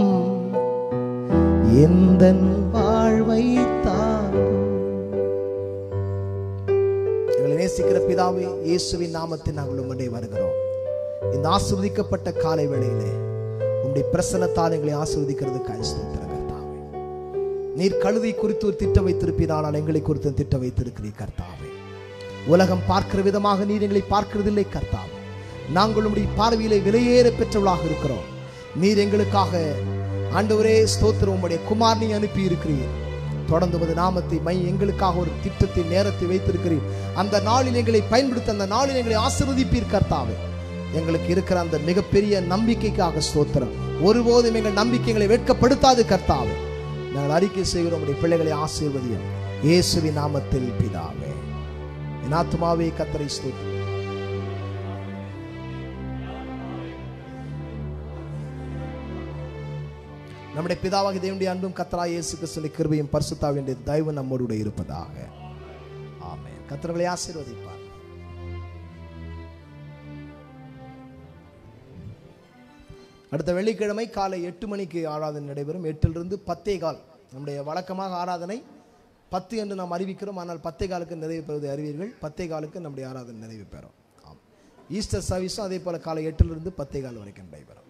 எந்தன் வாழ்வை தாங்கும் எங்களை நேசிக்கிற பிதாவே இயேசுவின் நாமத்தில் நாங்கள் உம்முடைய வருகிறோம் இந்த ஆசிர்வதிக்கப்பட்ட காலை வேளையிலே உம்முடைய பிரசன்னத்தால் எங்களை ஆசிர்வதிக்கிறதுக்கு ஸ்தோத்திரம் கர்த்தாவே நீர் கழுதை குறித்து ஒரு திட்டம் வைத்திருப்பீர் ஆனால் எங்களை குறித்து ஒரு திட்டம் வைத்திருக்கிறீர் கர்த்தாவே உலகம் பார்க்கிற விதமாக நீர் எங்களை பார்க்கிறதில்லை கர்த்தாவே நாங்கள் உம்முடைய பார்வையிலே விலையேற பெற்றவளாக இருக்கிறோம் நீர் எங்களுக்காக ஆண்டவரே ஸ்தோத்திரம் உம்முடைய குமார் நீ அனுப்பி இருக்கிறீர் தொடர்ந்து உமது நாமத்தை மை எங்களுக்காக ஒரு திட்டத்தை நேரத்தை வைத்திருக்கிறீர் அந்த நாளில் எங்களை பயன்படுத்த அந்த நாளில் எங்களை ஆசீர்வதிப்பீர் கர்த்தாவே எங்களுக்கு இருக்கிற அந்த மிகப்பெரிய நம்பிக்கைக்காக ஸ்தோத்திரம் ஒருபோதும் எங்கள் நம்பிக்கைகளை வெட்கப்படுத்தாது கர்த்தாவே நாங்கள் அறிக்கை செய்கிறோம் உடைய பிள்ளைகளை ஆசீர்வதியும் இயேசுவின் நாமத்தில் பிதாவே என் ஆத்துமாவே கத்தரை ஸ்தோத்திரம் நம்முடைய பிதாவாக தேவனுடைய அன்பும் கத்தரா இயேசு கிறிஸ்துவின் கிருபையும் பரிசுத்தாவினுடைய தயவு நம்மோடு கூட இருப்பதாக ஆமென் கத்தர்களை ஆசீர்வதிப்பார் அடுத்த வெள்ளிக்கிழமை காலை எட்டு மணிக்கு ஆராதனை நடைபெறும் எட்டிலிருந்து பத்தே கால் நம்முடைய வழக்கமாக ஆராதனை பத்து என்று நாம் அறிவிக்கிறோம் ஆனால் பத்தே காலுக்கு நிறைவு பெறுவதை அறிவீர்கள் பத்தே காலுக்கு நம்முடைய ஆராதனை நிறைவு பெறும் ஆம் ஈஸ்டர் சர்வீஸும் அதே போல காலை எட்டிலிருந்து பத்தே கால் வரைக்கும் நடைபெறும்